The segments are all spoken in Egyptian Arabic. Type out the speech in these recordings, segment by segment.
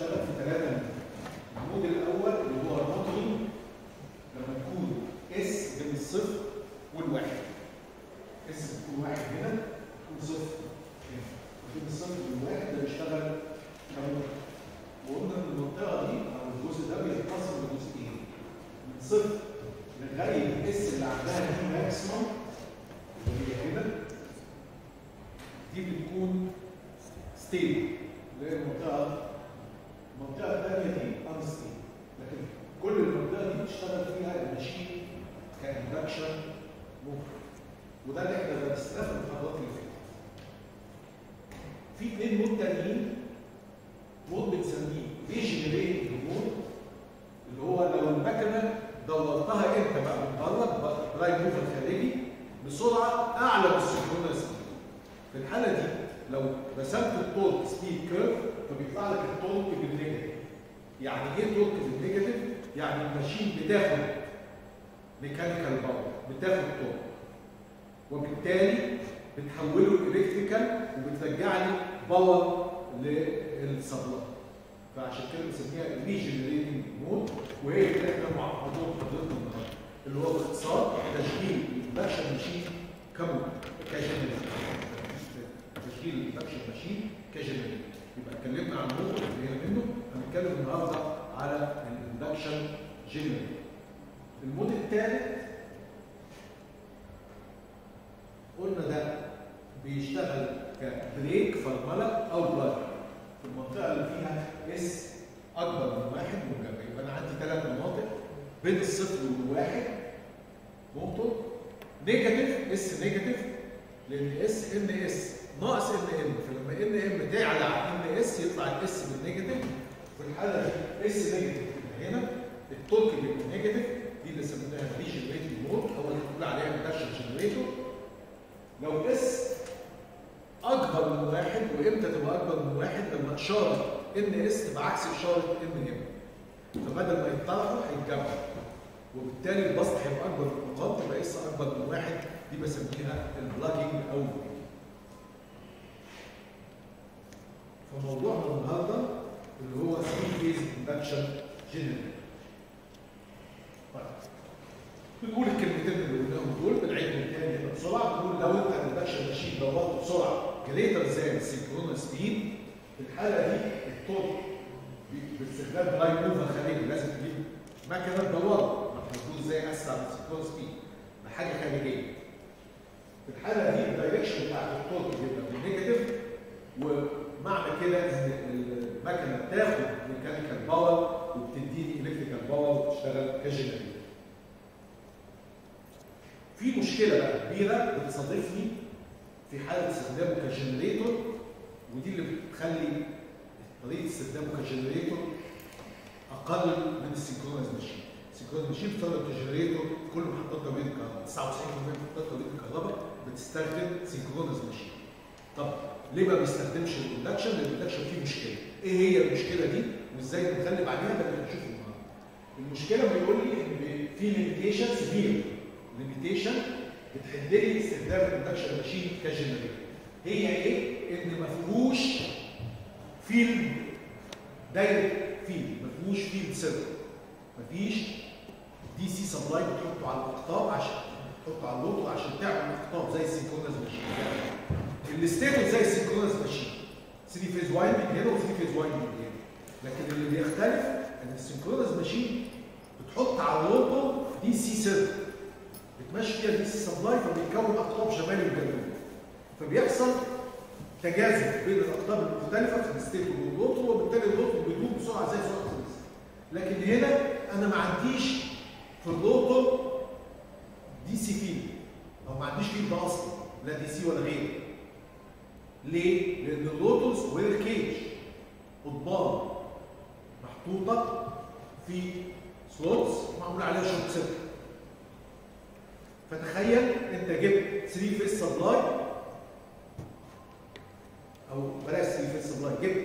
بتشتغل في ثلاثه مود المود الاول اللي هو الموتوري لما تكون اس بين الصفر والواحد اس بتكون واحد هنا تكون صفر هنا بين الصفر والواحد ده بيشتغل كموتور وقلنا ان المنطقه دي او الجزء ده بيتقسم لجزئين من صفر لغايه الاس اللي عندها دي ماكسيموم اللي هي هنا دي بتكون ستيبل اللي هي المنطقه المنطقه الثانيه دي انستيبل لكن كل المنطقه دي بتشتغل فيها الماشين كاندكشن موتور وده اللي احنا درسناه في المحاضرات اللي فاتت في اثنين مود تانيين مود بنسميه ريجنريتنج مود اللي هو لو المكنه دورتها انت بقى من بره برايم موفر خارجي بسرعه اعلى من السنكرونس سبيد في الحاله دي لو رسمت التورك سبيد كيرف فبيطلع لك التورك بالنيجاتيف يعني ايه تورك بالنيجاتيف؟ يعني الماشين بتاخد ميكانيكال باور بتاخد تورك وبالتالي بتحوله الكتريكال وبترجع لي باور للسبلاي فعشان كده بنسميها ريجنريتنج مود وهي اللي احنا مع موضوع حضرتك النهارده اللي هو باختصار تشغيل الاندكشن ماشين كمود كجنريتور تشغيل الاندكشن ماشين كجنريتور يبقى اتكلمنا عن النقطه اللي هي منه هنتكلم النهارده على الاندكشن جنريتور المود الثالث قلنا ده بيشتغل كبريك فرمله او بلاج في المنطقه اللي فيها اس اكبر من واحد مجمع يبقى انا عندي ثلاث مناطق بين الصفر والواحد موتور نيجاتيف اس نيجاتيف لان اس ان اس ناقص ان ام فلما ان ام تعلى عن ان اس يطلع الاس بالنيجاتيف في الحاله دي اس نيجاتيف هنا التورك بيبقى نيجاتيف دي اللي سميناها ريجنريتنج مود او اللي بنقول عليها اندكشن جنريتور لو اس اكبر من واحد وامتى تبقى اكبر من واحد لما اشاره ان اس تبقى عكس اشاره ان ام فبدل ما يتطرحوا هيتجمعوا وبالتالي البسط هيبقى اكبر من النقاط تبقى اس اكبر من واحد دي بسميها البلاجنج او فموضوعنا النهارده اللي هو 3 فيز اندكشن جنريتور طيب بنقول الكلمتين اللي قلناهم دول بنعيدهم تاني بسرعه بنقول لو انت الاندكشن ماشين دورته بسرعه جريتر زي السينكرونس سبيد في الحاله دي التورك باستخدام برايم موفر خارجي لازم تجيب مكنه تدوره ما تدور زي اسرع من السينكرونس سبيد بحاجه خارجيه في الحاله دي الدايركشن بتاع التورك بيبقى بالنيجاتيف ومعنى كده ان المكنه بتاخد ميكانيكال باور وبتديني الكتريكال باور وتشتغل كجنريتور في مشكله بقى كبيره بتصادفني في حاله استخدامه كجنريتور ودي اللي بتخلي طريقه استخدامه كجنريتور اقل من السينكرونز ماشين السينكرونز ماشين بتستخدم كجنريتور كل محطات توليد الكهرباء 99% من محطات توليد الكهرباء بتستخدم سينكرونز ماشين طب ليه ما بيستخدمش الاندكشن؟ لان الاندكشن فيه مشكله ايه هي المشكله دي وازاي نتغلب عليها ده اللي هنشوفه النهارده المشكله بيقول لي ان في ليميتيشن سيفير ليميتيشن بتحد لي استخدام الاندكشن ماشين كجنريتور هي ايه؟ ان ما فيهوش فيلد دايركت فيلد ما فيهوش فيلد سيركت ما فيش دي سي سبلاي بتحطه على الاقطاب عشان تحطه على اللوتو عشان تعمل اقطاب زي السينكرونس ماشين الستيتس زي السينكرونس ماشين 3 فيز وايندنج هنا و 3 فيز وايندنج هنا لكن اللي بيختلف ان السينكرونس ماشين بتحط على اللوتو دي سي سيركت بتمشي فيها دي سي سبلاي فبيتكون اقطاب شمالي وجنوبي فبيحصل تجاذب بين الاقطاب المختلفه في الستيت والروتو وبالتالي الروتو بيدوب بسرعه زي سرعه الريس لكن هنا انا ما عنديش في الروتو دي سي فيلد او ما عنديش فيلد اصلا لا دي سي ولا غيره ليه؟ لان الروتوز وير كيج قضبان محطوطه في سلوتس معمول عليها شورت سيركت فتخيل انت جبت 3 فيس سبلاي او بلاش 3 فيس سبلاي جبت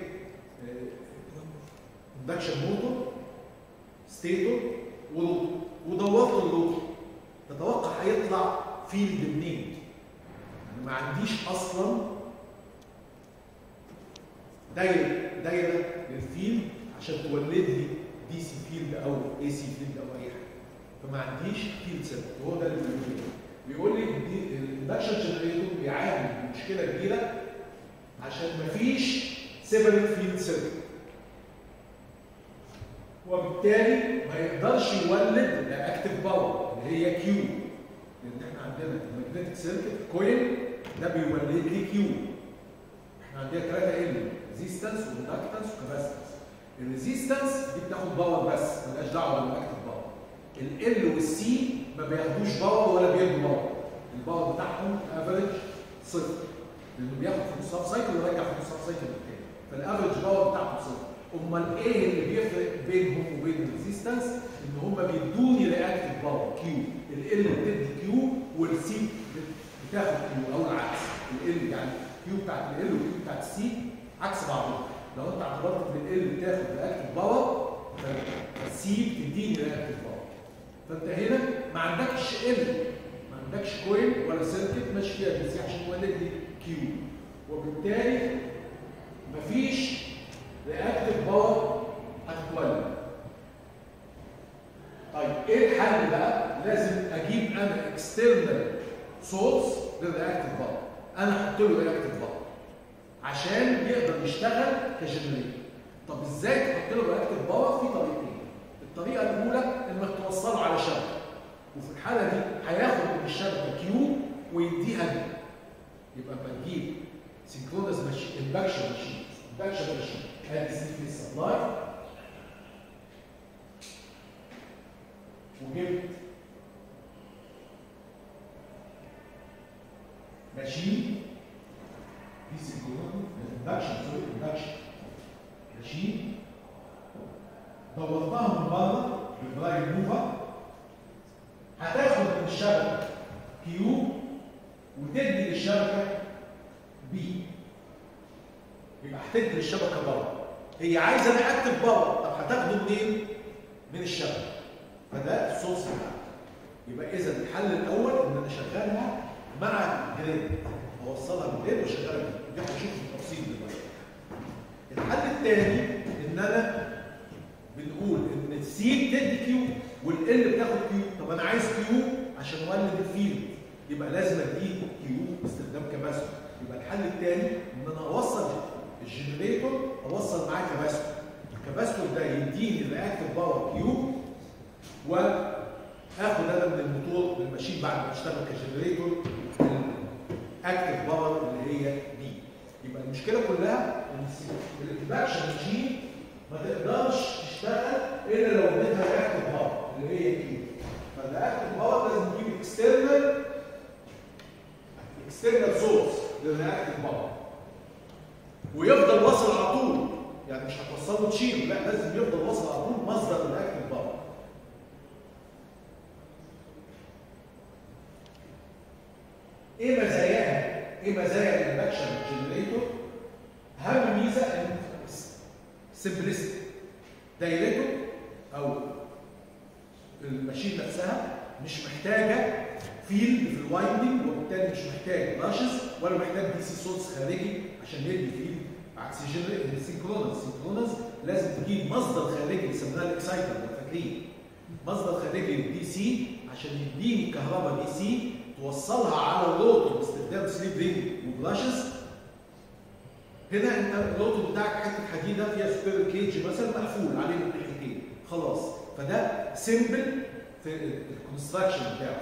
اندكشن موتور ستيتور ودورت اللوتور تتوقع هيطلع فيلد منين؟ انا ما عنديش اصلا دايره دايره للفيلد عشان تولد لي دي سي فيلد او اي سي فيلد او اي حاجه فما عنديش فيلد ثابت وهو ده اللي بيقول لي بيقول لي دي الاندكشن جنريتور بيعاني من مشكله كبيره عشان مفيش سيبريت فيلد ثابت وبالتالي ما يقدرش يولد الاكتف باور اللي هي كيو لان احنا عندنا الماجنتيك سيركت كويل ده بيولد لي كيو احنا عندنا ثلاثه ال ريزيستنس واندكتنس وكاباسيتنس الريزيستنس دي بتاخد باور بس مالهاش دعوه بالاكتف باور ال والسي ما بياخدوش باور ولا بيدوا باور الباور بتاعهم افريج صفر لانه بياخد في نص سايكل ويرجع في نص سايكل التاني فالافريج باور بتاعته صفر امال ايه اللي بيفرق بينهم وبين الريزيستنس ان هم بيدوني رياكتيف باور كيو ال بتدي كيو والسي بتاخد كيو او العكس ال يعني كيو بتاعت ال والكيو بتاعت السي عكس بعضهم لو انت اعتبرت ان ال بتاخد رياكتيف باور فالسي بتديني رياكتيف باور فانت هنا ما عندكش ال ما عندكش كويل ولا سيركت ماشي فيها دي سي عشان تولد لي كيو وبالتالي مفيش رياكتيف باور هتتولد طيب ايه الحل بقى لازم اجيب انا اكسترنال سورس للرياكتيف باور انا احط له رياكتيف باور عشان يقدر يشتغل كجنريتور طب ازاي تحط له رياكتيف باور في طريقتين الطريقه الاولى انك توصله على شبكه وفي الحاله دي هياخد من الشبكه كيو ويديها دي يبقى لما تجيب سينكرونس ماشين امباكشن ماشين امباكشن ماشين ادي سي في سبلاي وجبت ماشين دي سينكرونس امباكشن سوري امباكشن ماشين دورتها من بره بالبرايم موفر هتاخد من الشبكه كيو وتدي للشبكه بي يبقى هتدي للشبكه بره هي عايزه رياكتيف باور طب هتاخده منين؟ من الشبكه فده السورس بتاعها يبقى اذا الحل الاول ان انا اشغلها مع الجريد اوصلها بالجريد واشغلها بالجريد دي هنشوف التفصيل دلوقتي الحل الثاني ان انا بنقول ان السي بتدي كيو والال بتاخد كيو طب انا عايز كيو عشان اولد الفيلد يبقى لازم اديه كيو باستخدام كباسيتور يبقى الحل الثاني ان انا اوصل الجنريتور اوصل معاه كباسيتور الكباسيتور ده يديني الرياكتيف باور كيو واخد انا من الموتور من الماشين بعد ما اشتغل كجنريتور الاكتيف باور اللي هي بي يبقى المشكله كلها ان الاكتيفاكشن ماشين ما تقدرش تشتغل الا لو اديتها رياكتيف باور اللي هي كيو فالرياكتيف باور لازم تجيب اكسترنال اكسترنال سورس للرياكتيف باور ويفضل واصل على طول يعني مش هتوصله تشيله لا لازم يفضل واصل على طول مصدر الرياكتيف باور ايه مزاياها؟ ايه مزايا الاندكشن جنريتور؟ اهم ميزه ان سمبلستي دايرته او الماشين نفسها مش محتاجه فيلد في الوايندنج وبالتالي مش محتاج راشز ولا محتاج دي سي سورس خارجي عشان يدي فيلد عكس السينكرونز السينكرونز لازم تجيب مصدر خارجي بيسموها الاكسايتر لو فاكرين مصدر خارجي للدي سي عشان يديني كهرباء دي سي توصلها على الروتور باستخدام سليب رينج وبراشز هنا انت الروتور بتاعك حته حديده فيها سكوير كيج مثلا مقفول عليه من ناحيتين خلاص فده سيمبل في الكونستراكشن بتاعه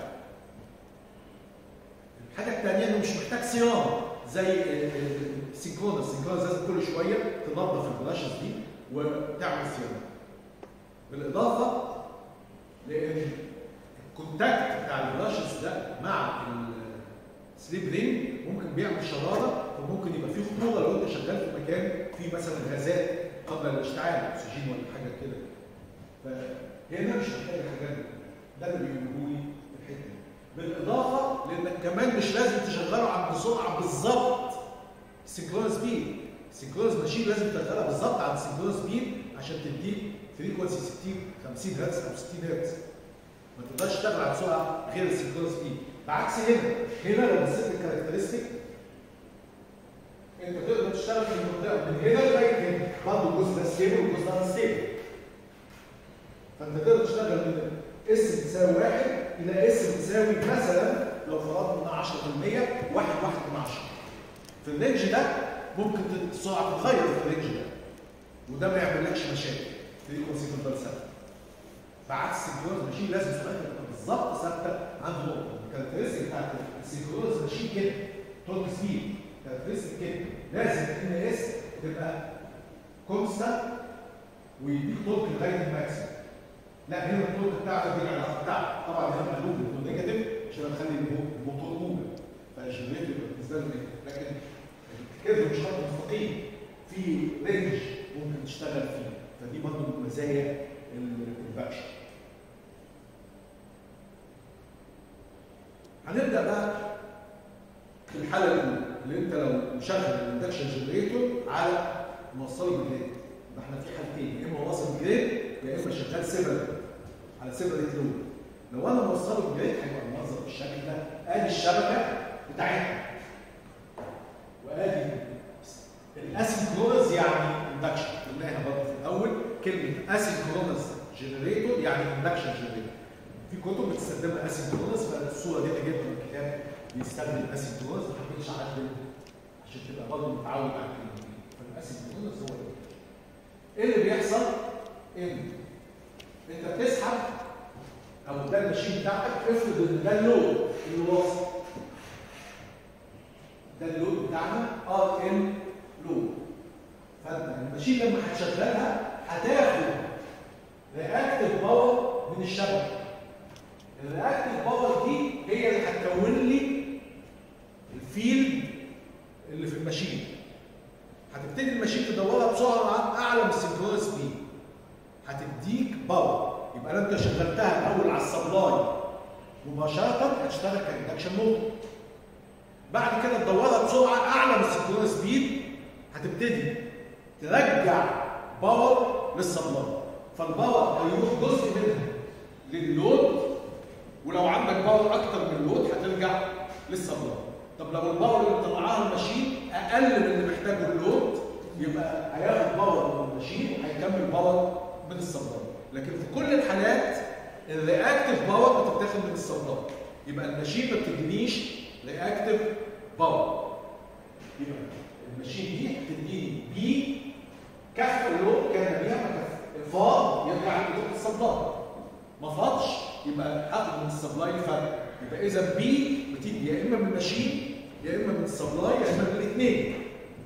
الحاجه الثانيه انه مش محتاج صيانه زي السينكرونس السينكرونس لازم كل شويه تنظف البراشز دي وتعمل صيانه بالاضافه لان الكونتاكت بتاع البراشز ده مع السليب رينج ممكن بيعمل شراره وممكن يبقى فيه خطوره لو انت شغال في مكان فيه مثلا غازات قبل الاشتعال اكسجين ولا حاجه كده فهنا مش محتاج الحاجات دي ده اللي بيقولوا لي الحته دي بالاضافه لانك كمان مش لازم تشغله عند سرعه بالظبط السنكرونس سبيد السنكرونس ماشين لازم تشغلها بالظبط عند السنكرونس سبيد عشان تديك فريكونسي 60 50 هرتز او 60 هرتز ما تقدرش تشتغل على سرعه غير السنكرونس سبيد بعكس هنا هنا لو بصيت الكاركترستيك انت تقدر تشتغل في المنطقه من هنا لغايه هنا برضه الجزء ده ستيبل والجزء ده ستيبل فانت تقدر تشتغل من اس بتساوي واحد الى اس بتساوي مثلا لو فرضنا 10% واحد واحد من 10 في الرينج ده ممكن السرعه تتغير في الرينج ده وده ما يعملكش مشاكل فريكونسي تفضل ثابته بعكس السنكرونز ماشين لازم سرعتها تبقى بالظبط ثابته عند نقطه الكاركترستيك بتاعت السنكرونز ماشين كده تورك سبيد كاركترستيك كده لازم ان اس تبقى كونستانت ويديك تورك لغايه الماكسيمم لا هنا التورك بتاعته دي العلاقه بتاعته طبعا هنا مقلوب يكون نيجاتيف عشان نخلي الموتور موجب فالجنريتور بالنسبه له لكن الكيرف مش خط مستقيم في رينج ممكن تشتغل فيه فدي برضه من مزايا الباكش هنبدا بقى في الحاله الاولى اللي انت لو مشغل الاندكشن جنريتور على موصله بالجريد ده احنا في حالتين يا اما واصل جريد يا اما شغال سيبريت على سيبريت لود لو انا موصله بالجريد هيبقى المنظر بالشكل ده ادي الشبكه بتاعتنا وادي الاسynchronous يعني اندكشن قلناها برضه في الاول كلمه اسynchronous جنريتور يعني اندكشن جنريتور في كتب بتستخدم اسynchronous فالصوره دي انا جبتها من الكتاب بيستخدم اسynchronous ما حبيتش اعدل عشان تبقى برضه متعود على الكلمه فالاسynchronous هو ايه اللي بيحصل؟ ان انت بتسحب او ده الماشين بتاعتك افرض ان ده اللود اللي واصل ده اللود بتاعنا ار ام لود فانت الماشين لما هتشغلها هتاخد رياكتيف باور من الشبكه الرياكتيف باور دي هي اللي هتكون لي الفيلد اللي في الماشين هتبتدي الماشين تدورها بسرعه اعلى من السنكرونس سبيد هتديك باور يبقى انت شغلتها الاول على السبلاي مباشره هتشتغل كاندكشن موتور بعد كده تدورها بسرعه اعلى من السنكرونس سبيد هتبتدي ترجع باور للسبلاي فالباور هيروح جزء منها لللود ولو عندك باور اكتر من اللود هترجع للسبلاي طب لو الباور اللي مطلعاها الماشين اقل من اللي محتاجه اللود يبقى هياخد باور من الماشين وهيكمل باور من السبلاي لكن في كل الحالات الرياكتيف باور بتتاخد من السبلاي يبقى الماشين ما بتدينيش رياكتيف باور يبقى الماشين دي هتديني بي كف اللود كان بيها ما كف فاض يرجع للود السبلاي ما فاضش يبقى هاخد من السبلاي فرق يبقى اذا بي بتيجي يا اما من الماشين يا اما من السبلاي يا اما من الاثنين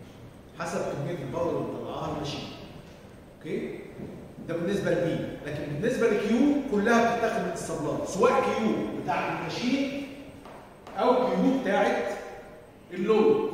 حسب كميه الباور اللي طلعها الماشين اوكي ده بالنسبه لبي لكن بالنسبه لكيو كلها بتتاخد من السبلاي سواء كيو بتاع الماشين او كيو بتاعت اللود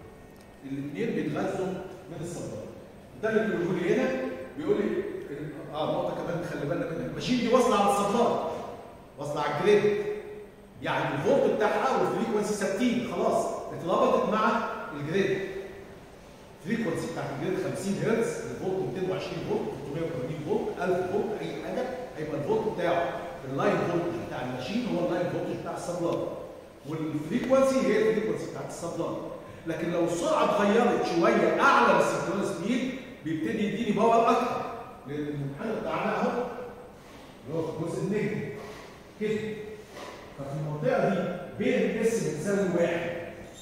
الاثنين بيتغذوا من السبلاي ده اللي بيقوله لي هنا بيقول لي اه نقطه كمان خلي بالنا منها الماشين دي واصله على السبلاي واصله على الجريد يعني الفولت بتاعها والفريكونسي ثابتين خلاص اتربطت مع الجريد الفريكونسي بتاعت الجريد 50 هرتز الفولت 220 فولت 380 فولت 1000 فولت اي حاجه هيبقى الفولت بتاعه اللاين فولت بتاع الماشين هو اللاين فولت بتاع السبلاي والفريكونسي هي الفريكونسي بتاعت السبلاي لكن لو السرعه اتغيرت شويه اعلى من السنكرونس سبيد بيبتدي يديني باور اكتر لان الامتحان بتاعنا اهو اللي هو في الجزء النجمي كده ففي المنطقه دي بين اس بتساوي واحد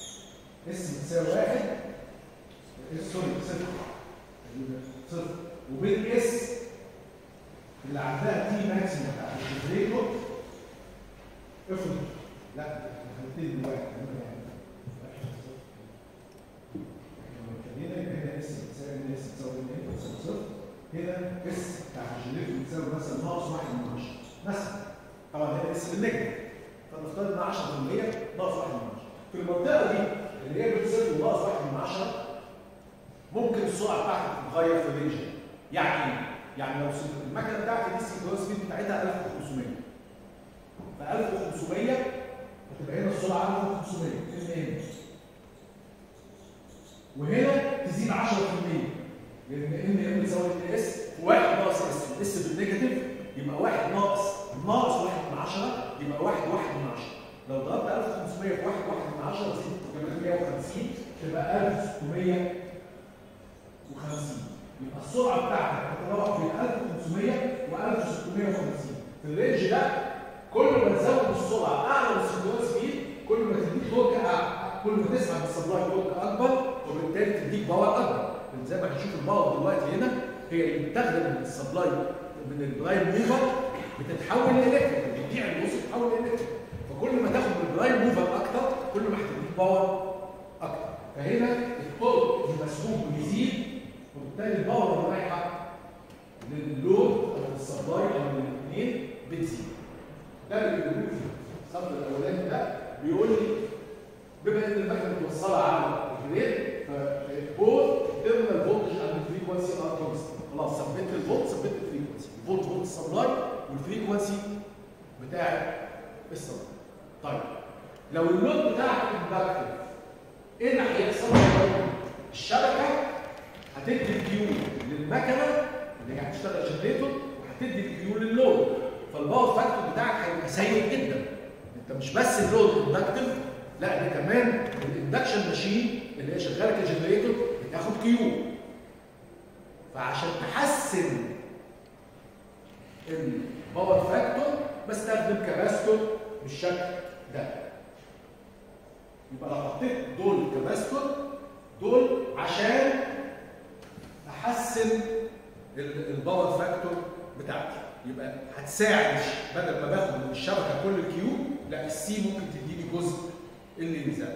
اس بتساوي واحد اس سوري صفر صفر وبين اس اللي عندها تي ماكسيمم بتاعت الجنريتور افرض لا هنبتدي بواحد هنا يبقى هنا اس بتساوي هنا اس بتساوي هنا بتساوي صفر هنا اس بتاع الجنريتور بتساوي مثلا ناقص واحد من 10 مثلا طبعا هنا اس بالنجم فنفترض ان 10% ناقص واحد من 10 في المنطقه دي اللي هي بتصفر وناقص واحد من 10 ممكن السرعه بتاعتك تتغير في الرينج يعني ايه؟ يعني لو المكنه بتاعتي دي السنكرونس سبيد بتاعتها 1500 ف 1500 هتبقى هنا السرعه 1500 ان وهنا تزيد 10% لان ان ام تساوي اس واحد ناقص اس اس بالنيجاتيف يبقى واحد ناقص ناقص واحد من 10 يبقى واحد واحد من 10 لو ضربت 1500 في واحد واحد من 10 تزيد 850 تبقى 1650 يبقى السرعه بتاعتك هتتراوح بين 1500 و 1650 في الرينج ده كل ما تزود السرعه اعلى من السنكرونس سبيد كل ما تديك تورك اعلى كل ما تسمع بالسبلاي تورك اكبر وبالتالي تديك باور اكبر زي ما هنشوف الباور دلوقتي هنا هي اللي بتاخد من السبلاي من البرايم موفر بتتحول لالكتريك بتبيع النص تتحول لالكتريك فكل ما تاخد من البرايم موفر اكتر كل ما هتديك باور اكتر فهنا الطرق المسحوب بيزيد وبالتالي الباور اللي رايحه لللود او للسبلاي او للاثنين بتزيد ده اللي بيقول في الصف الاولاني ده بيقول لي بما ان المكنه متوصله على الجريد فبوث تيرمينال فولتج اند فريكونسي ار كونستنت خلاص ثبت الفولت ثبت الفريكونسي الفولت فولت السبلاي والفريكونسي بتاع السبلاي طيب لو اللود بتاعك اندكتيف ايه اللي هيحصل الشبكه هتدي الكيو للمكنه اللي هي هتشتغل جنريتور وهتدي الكيو لللود فالباور فاكتور بتاعك هيبقى سيء جدا انت مش بس اللود اندكتيف لا ده كمان الاندكشن ماشين اللي هي شغاله كجنريتور بتاخد كيو فعشان تحسن الباور فاكتور بستخدم كاباستور بالشكل ده يبقى لو حطيت دول كاباستور دول عشان احسن الباور فاكتور بتاعتي يبقى هتساعد بدل ما باخد من الشبكه كل الكيو لا السي ممكن تديني جزء اللي يزال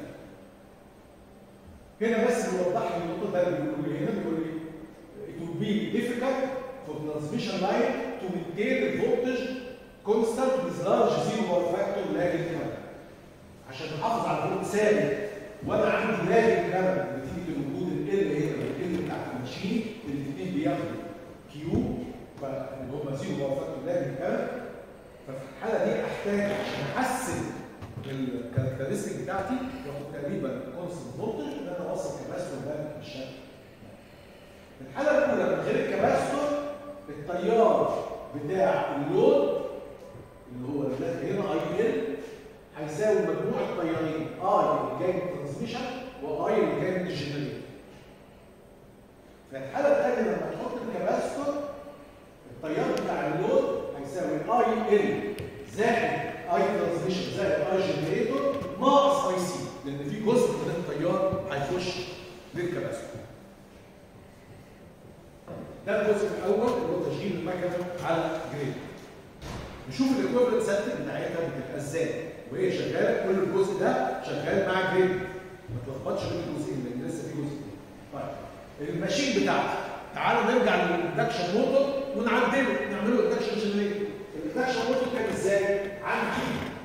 هنا بس بيوضح لي النقطه ده اللي بيقول لي هنا بيقول لي it will be difficult for transmission line to maintain the voltage constant with large zero power factor lagging current عشان نحافظ على الفولت ثابت وانا عندي لاجن كارنت نتيجه لوجود ال هنا والال بتاعت الماشين الاثنين بياخدوا كيو اللي هم زيرو باور فاكتور لاجن كارنت ففي الحاله دي احتاج عشان احسن الكاركترستيك بتاعتي واخد تقريبا كونستنت فولتج ان انا اوصل كباستور ده بالشكل في الحاله الاولى من غير الكباستور التيار بتاع اللود اللي هو اللي هنا اي ال هيساوي مجموع التيارين اي اللي جاي من الترانسميشن واي اللي جاي من الجنريتور في الحاله الثانيه لما تحط الكباستور التيار بتاع اللود هيساوي اي ال زائد اي ترانسميشن زائد اي جنريتور ناقص اي سي لان في جزء من التيار هيخش للكباستور ده الجزء الاول اللي هو تشغيل المكنه على جريد نشوف الايكويفالنت سيركت بتاعتها بتبقى ازاي وهي شغاله كل الجزء ده شغال مع جريد ما تلخبطش بين الجزئين لان لسه في جزء طيب الماشين بتاعتي تعالوا نرجع للاندكشن موتور ونعدله نعمله اندكشن جنريتور الاندكشن موتور كان ازاي؟ عندي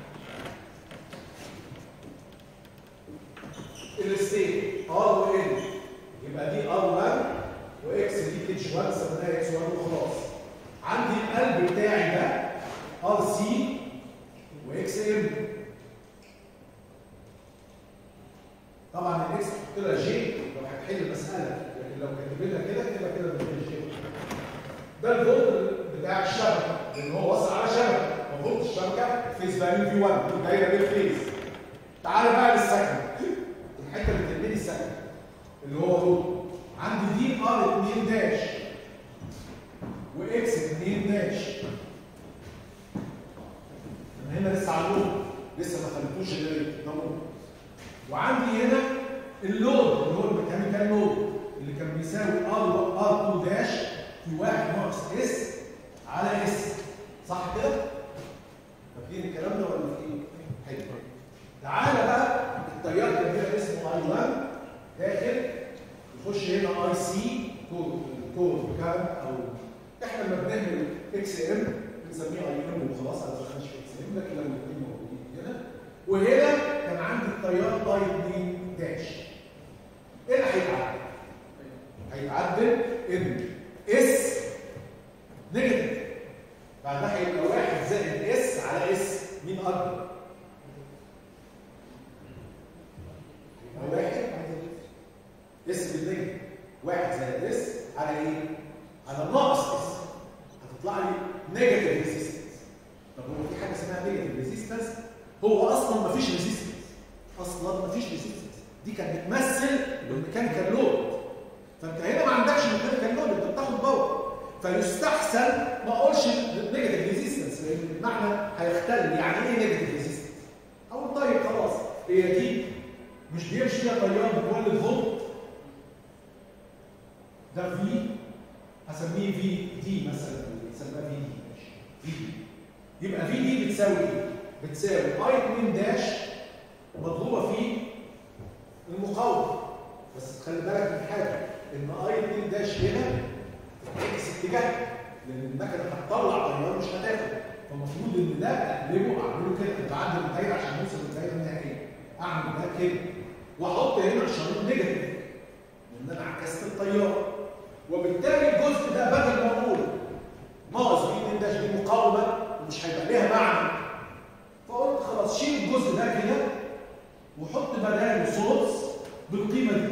الستيت ار و ان يبقى دي ار 1 واكس دي اتش 1 سميناها اكس 1 وخلاص عندي القلب بتاعي ده ار سي واكس ام طبعا الاكس تحط لها جي لو هتحل المساله لكن لو كاتبينها كده تبقى كده من غير جي ده الفولت بتاع الشبكه لان هو وصل على شبكه فولت الشبكه فيز فاليو في 1 الدايره دي الفيز تعالى بقى للسكن الحته اللي بتديني السكن اللي هو دول عندي دي ار 2 داش واكس 2 داش من هنا لسه على اللود لسه ما خليتوش ضمون وعندي هنا اللود اللي هو الميكانيكال لود اللي كان بيساوي ار ار 2 داش في 1 ناقص اس على اس صح كده؟ فاكرين الكلام ده ولا فاكرين؟ حلو تعالى بقى التيار كان هنا اسمه اي 1 داخل يخش هنا اي سي كود كود كام او احنا لما بنعمل اكس ام بنسميه اي ام وخلاص على ما في اكس ام لكن لو الاثنين موجودين هنا وهنا كان عندي التيار اي 2 داش ايه اللي هيتعدل؟ هيتعدل ان اس نيجاتيف بعدها هيبقى واحد زائد اس على اس مين اكبر؟ يبقى واحد اس بالنيجاتيف واحد زائد اس على ايه؟ على ناقص اس هتطلع لي نيجاتيف ريزيستنس طب هو في حاجه اسمها نيجاتيف ريزيستنس هو اصلا ما فيش ريزيستنس اصلا ما فيش ريزيستنس دي كانت بتمثل بالميكانيكال لود فانت هنا ما عندكش ميكانيكال لود انت بتاخد باور فيستحسن ما اقولش نيجاتيف ريزيستنس لان المعنى هيختل يعني ايه نيجاتيف ريزيستنس اقول طيب خلاص هي دي مش بيمشي فيها طيار بتولد فولت ده في هسميه في دي مثلا نسميها في دي ماشي في دي يبقى في دي بتساوي ايه؟ بتساوي اي 2 داش مضروبه في المقاومه بس خلي بالك من حاجه ان اي 2 داش هنا تعكس اتجاه لان المكنه هتطلع تيار مش هتاخد فالمفروض ان ده اقلبه اعمله كده بعدل الدايره عشان نوصل للدايره النهائيه اعمل ده كده واحط هنا الشريط نيجاتيف لان انا عكست التيار وبالتالي الجزء ده بدل ما اقول ناقص في 2 داش دي مقاومه ومش هيبقى ليها معنى فقلت خلاص شيل الجزء ده كده وحط بداله سورس بالقيمه دي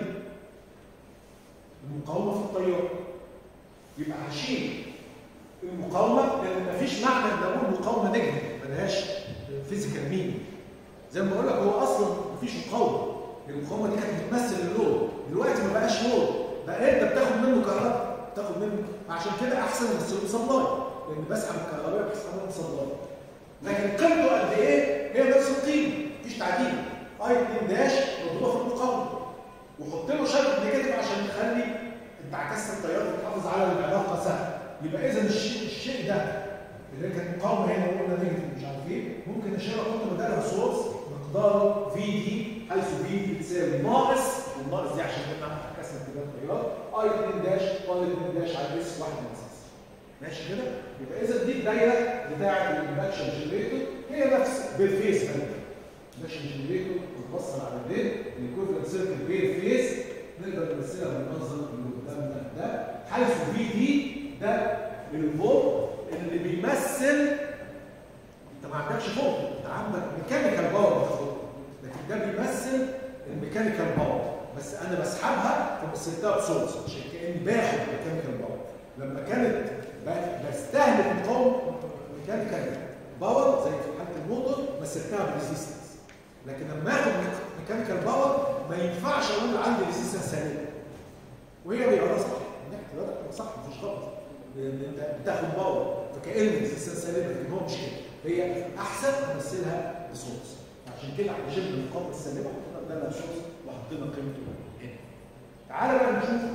المقاومه في التيار يبقى هشيل المقاومه لان مفيش معنى ان اقول مقاومه نيجاتيف ملهاش فيزيكال مين زي ما بقول لك هو اصلا مفيش مقاومه المقاومه دي كانت بتمثل اللود دلوقتي ما بقاش لود بقى انت بتاخد منه كهرباء بتاخد منه عشان كده احسن من السلوك سبلاي لان بسحب الكهرباء بسحبها من سبلاي لكن قيمته قد ايه هي نفس القيمه مفيش تعديل اي 2 داش مضروبه في المقاومه وحط له شرط نيجاتيف عشان تخلي انعكاس التيار تحافظ على العلاقه سهله يبقى اذا الشيء الشيء ده اللي كانت مقاومه هنا وقلنا نيجاتيف مش عارف ايه ممكن اشيل احط بدالها سورس مقداره في دي حيث في دي بتساوي ناقص والناقص دي عشان نمنع انعكاس اتجاه التيار اي 2 داش طالب 2 داش على اس واحد من اساس ماشي كده يبقى اذا دي الدايره بتاعه الاندكشن جنريتور هي نفس بالفيس الاندكشن جنريتور بتوصل على البيت الايكوفلنت سيركل بير فيس نقدر نمثلها بالمنظر اللي قدامنا ده حيث في دي ده الفولت اللي بيمثل انت ما عندكش فولت انت عندك ميكانيكال باور بتاخده لكن ده بيمثل الميكانيكال باور بس انا بسحبها فمثلتها بسورس عشان كاني باخد ميكانيكال باور لما كانت بستهلك مقاومه ميكانيكال باور زي في حاله الموتور مثلتها بريزيستنس لكن لما اخد ميكانيكال باور ما ينفعش اقول عندي ريزيستنس سالبه وهي رياضه صح رياضه صح مش غلط لان انت بتاخد باور فكان ريزيستنس سالبه لكن هو مش كده هي احسن امثلها بسورس عشان كده على جنب المقاومه السالبه حطينا قدامها سورس وحطينا قيمته هنا تعالى بقى نشوف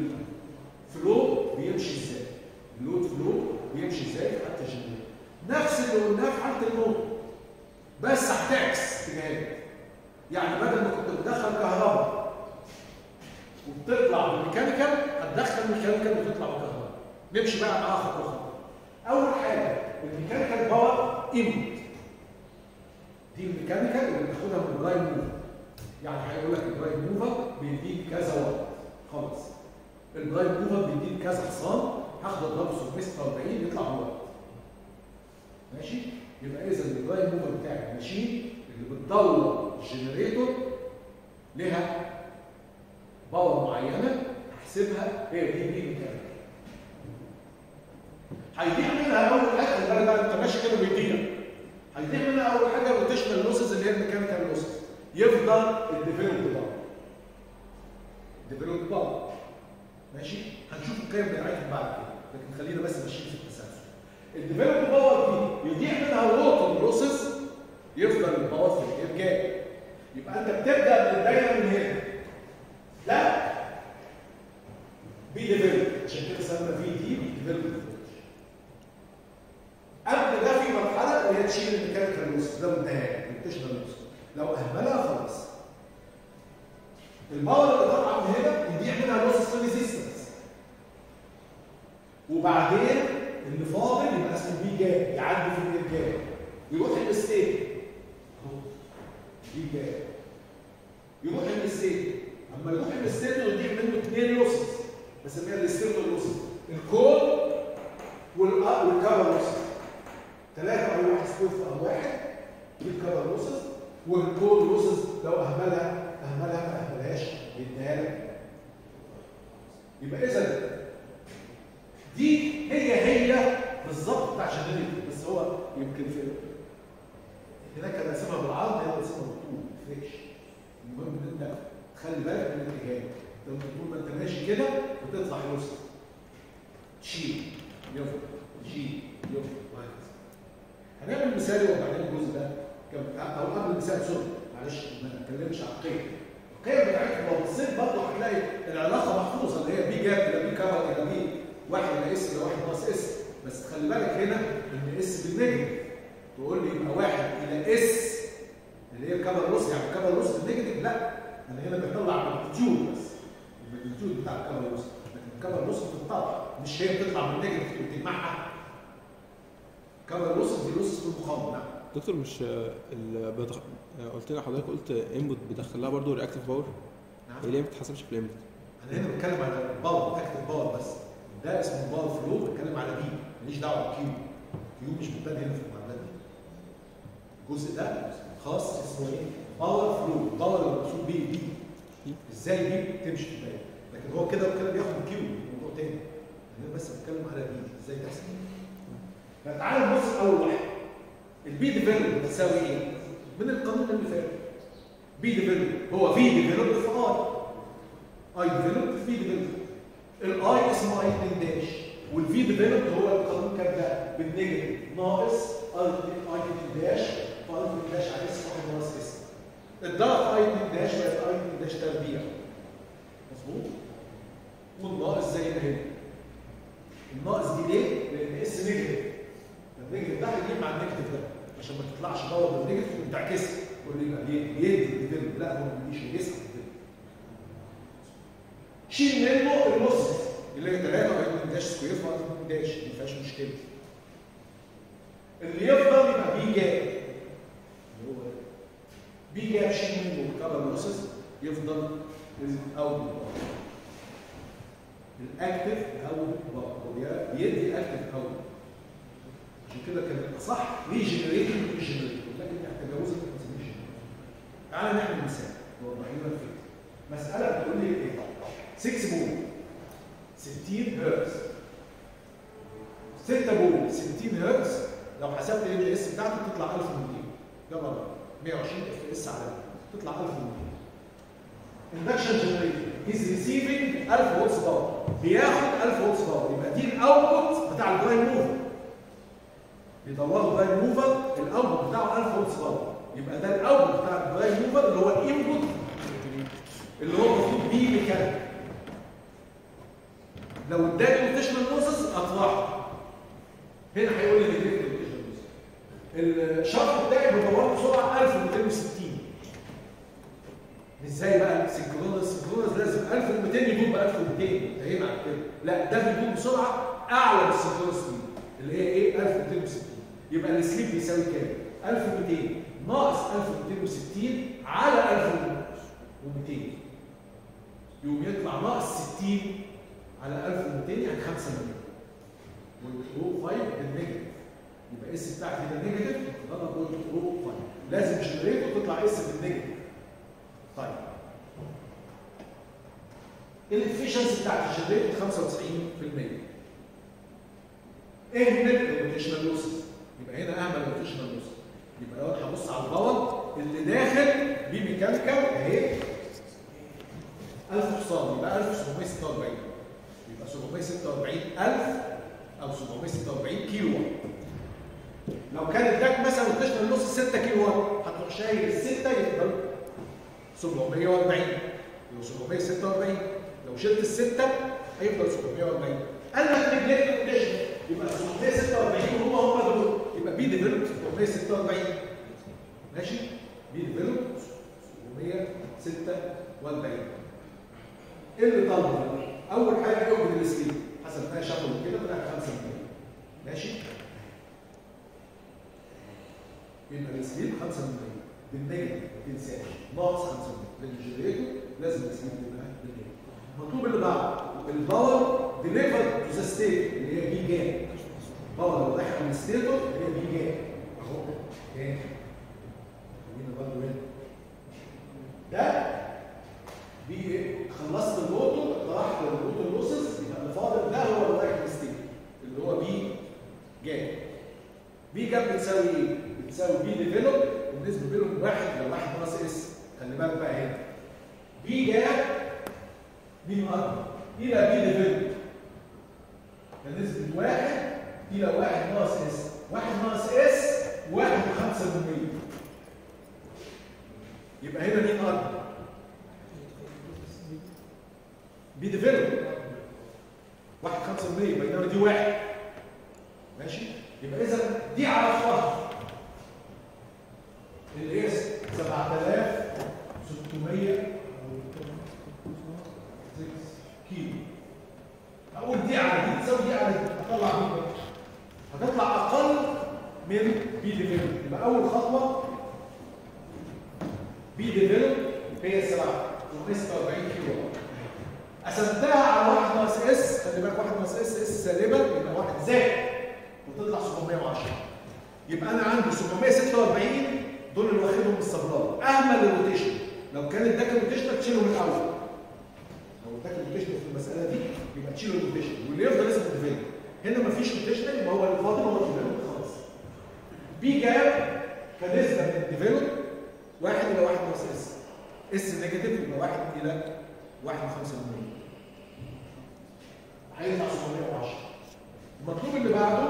الفلو بيمشي ازاي اللود فلو بيمشي ازاي في حاله الجنريتور نفس اللي قلناه في حاله الموتور بس هتعكس اتجاهات يعني بدل ما كنت بتدخل كهرباء وبتطلع بالميكانيكال هتدخل ميكانيكال وتطلع بكهرباء نمشي بقى معاها خطوه خطوه اول حاجه الميكانيكال باور انبوت دي الميكانيكال اللي بناخدها من البرايم موفر يعني هيقول لك البرايم موفر بيديك كذا وات خلاص البرايم موفر بيديك كذا حصان هاخد اضربه 640 يطلع هو ماشي يبقى اذا البرايم موفر بتاع الماشين اللي بتدور الجنريتور لها باور معينه احسبها هي دي بي ميكانيكال هيضيع منها اول حاجه خلي بالك بقى انت ماشي كده بيضيع هيضيع منها اول حاجه روتيشنال لوسز اللي هي الميكانيكال لوسز يفضل الديفلوبد باور ديفلوبد باور ماشي هنشوف القيم بتاعتهم بعد كده لكن خلينا بس ماشيين في التسلسل الديفلوبد باور دي يضيع منها الووتر لوسز يفضل الباور في الارجاء يبقى انت بتبدا من الدايره من هنا ده بي ديفلوب عشان كده سمى في دي بي ديفلوب قبل ده في مرحله اللي هي تشيل الميكانيكال لوسز ده النهايه الروتيشنال لوسز لو اهملها خلاص الباور اللي طالعه من هنا يضيع منها لوسز ريزيستنس وبعدين اللي فاضل يبقى اسمه بي جاب يعدي في الارجاء يروح الستيت بي جاب يروح الستيت اما يروح الستيت يضيع منه اثنين لوسز بسميها الستيت لوسز الكول والكفر لوسز ثلاثه او واحد ستيت او واحد دي الكفر لوسز والكول لوسز لو اهملها اهملها ما اهملهاش يديها لك يبقى اذا دي هي هي بالظبط بتاع شغالين بس هو يمكن في هناك كان قاسمها بالعرض هنا قاسمها بالطول ما تفرقش المهم ان انت تخلي بالك من الاتجاه ده طول ما انت ماشي كده بتطلع لوسط تشيل يفضل تشيل يفضل وهكذا هنعمل مثال وبعدين الجزء ده كم او قبل المثال سوري معلش ما نتكلمش عن القيم القيم بتاعتك لو بصيت برضه هتلاقي العلاقه محفوظه اللي هي بي جاب الى بي كفر الى بي واحد الى اس الى واحد ناقص اس بس خلي بالك هنا ان اس بالنيجاتيف تقول لي يبقى واحد الى اس اللي هي الكفر لوس يعني الكفر لوس بالنيجاتيف لا انا هنا بطلع الماجنتيود بس الماجنتيود بتاع الكفر لوس لكن الكفر لوس بتطلع مش هي بتطلع من النيجاتيف وتجمعها كفر لوس دي لوس في المقاومه نعم دكتور مش آه، ال- بدخ... آه، قلت لنا حضرتك قلت انبوت بدخل لها برضه رياكتيف باور نعم هي ليه ما بتتحسبش في الانبوت؟ انا هنا بتكلم على الباور اكتف باور بس ده اسمه باور فلو بتكلم على بي ماليش دعوه بكيو كيو مش مبتدئ هنا في المعادلات دي الجزء ده خاص اسمه ايه؟ باور فلو باور المقصود بيه بي ازاي بي تمشي في الدايره لكن هو كده وكده بياخد كيو موضوع تاني انا بس بتكلم على بي ازاي تحصل فتعالى نبص اول واحد البي ديفلوب بتساوي ايه؟ من القانون اللي فات بي ديفلوب هو في ديفلوب في اي اي ديفلوب في ديفلوب الاي اسمه اي 2 داش والفي ديفلوب هو القانون كان ده بالنيجاتيف ناقص اي 2 داش فاي 2 داش على اس واحد ناقص اس الضغط اي 2 داش بقت اي 2 داش تربيع مظبوط والناقص زي ما هي الناقص دي ليه؟ لان اس نيجاتيف النيجاتيف ده هيجيب مع النيجاتيف ده عشان ما تطلعش باور بالنيجاتيف وتعكسها تقول لي يبقى بي- بيدي ديفلوب لا هو ما بيديش بيسحب ديفلوب شيل منه النص اللي هي 3 باي 2 داش سكوير في 2 داش ما فيهاش مشكله اللي يفضل يبقى بي جاب اللي هو بي جاب شيل منه الكبر لوسز يفضل الاوت الاكتف اوت هو بيدي اكتف اوت عشان كده كان الاصح ريجنريتنج ريجنريتنج لكن تجاوز الريجنريتنج تعالى نعمل مثال نوضح لنا الفكره مساله بتقول لي ايه 6 بول 60 هرتز 6 بول 60 هرتز لو حسبت ال اس بتاعته تطلع 1200 ده بره 120 اف اس على تطلع 1200 اندكشن جنريتور از ريسيفنج 1000 فولتس باور بياخد 1000 فولتس باور يبقى دي الاوتبوت بتاع البرايم موفر بيطلعوا البرايم موفر الاوتبوت بتاعه 1000 فولتس باور يبقى ده الاوتبوت بتاع البرايم موفر اللي هو الانبوت اللي هو المفروض بيه ميكانيك لو اداني روتيشنال لوسز اطلعه هنا هيقول لي نيجاتيف روتيشنال لوسز الشرط بتاعي بدور بسرعه 1260 ازاي بقى سنكرونس سنكرونس لازم 1200 يدوب ب 1200 انتهينا على كده لا ده بيدوب بسرعه اعلى من السنكرونس سبيد اللي هي ايه 1260 يبقى السليب بيساوي كام 1200 ناقص 1260 على 1200 يقوم يطلع ناقص 60 على 1200 يعني 5 مليون والرو 5 بالنيجاتيف يبقى اس بتاعتي ده نيجاتيف تضرب رو 5 لازم جنريتور تطلع اس بالنيجاتيف طيب الافشنسي بتاعت الجنريتور 95% اهمل الروتيشنال لوسز يبقى هنا اهمل الروتيشنال لوسز يبقى لو انا هبص على الباور اللي داخل بميكانيكال اهي 1000 حصان يبقى 1746 يبقى 746000 او 746 كيلو وات لو كان اداك مثلا روتيشنال لوس 6 كيلو وات هتروح شايل السته يفضل 740 يبقى 746 لو شلت السته هيفضل 740 قال لك نجلت روتيشن يبقى 746 هم هم دول يبقى بي ديفلوب 746 ماشي بي ديفلوب 746 ايه اللي طلبه اول حاجه يوجد السليب حسب ما شافوا كده طلع 5 ماشي يبقى السليب 5 بالنيجاتيف ما تنساش ناقص 5 للجنريتور لازم السليب يبقى بالنيجاتيف المطلوب اللي بعده الباور ديليفر تو ذا ستيت اللي هي بي جام باور لو رايح من الستيتور اللي هي بي جام اهو تاني خلينا برضه هنا ده بي ايه خلصت الروتور طرحت الروتور لوسز يبقى اللي فاضل ده هو اللي رايح الستيت اللي هو بي جاب بي جاب بتساوي ايه؟ بتساوي بي ديفلوب النسبه بينهم واحد لو واحد ناقص اس خلي بالك بقى هنا بي جاب مين اكبر الى بي ديفلوب بنسبه واحد الى واحد ناقص اس واحد ناقص اس واحد وخمسة بالمية يبقى هنا مين اكبر بي ديفلوب واحد خمسة بالمية بينما دي واحد ماشي يبقى اذا دي عرفتها الاس 7600 كيلو اقول دي على دي تساوي دي على دي اطلع دي بقى. هتطلع اقل من بي ديفلوب يبقى اول خطوه بي ديفلوب هي 746 كيلو قسمتها على 1 ناقص اس خلي بالك 1 ناقص اس اس سالبه يبقى 1 زائد وتطلع 710 يبقى انا عندي 746 دول اللي واخدهم الصبلات اهمل الروتيشن لو كان اداك الروتيشن تشيله من الاول لو اداك الروتيشن في المساله دي يبقى تشيله الروتيشن واللي يفضل اسمه ديفيلوب هنا مفيش روتيشن يبقى هو اللي فاضل هو الديفيلوب خلاص بي جاب كنسبه من الديفيلوب 1 الى 1 ناقص اس اس نيجاتيف يبقى 1 الى 1 5 هيطلع 710 المطلوب اللي بعده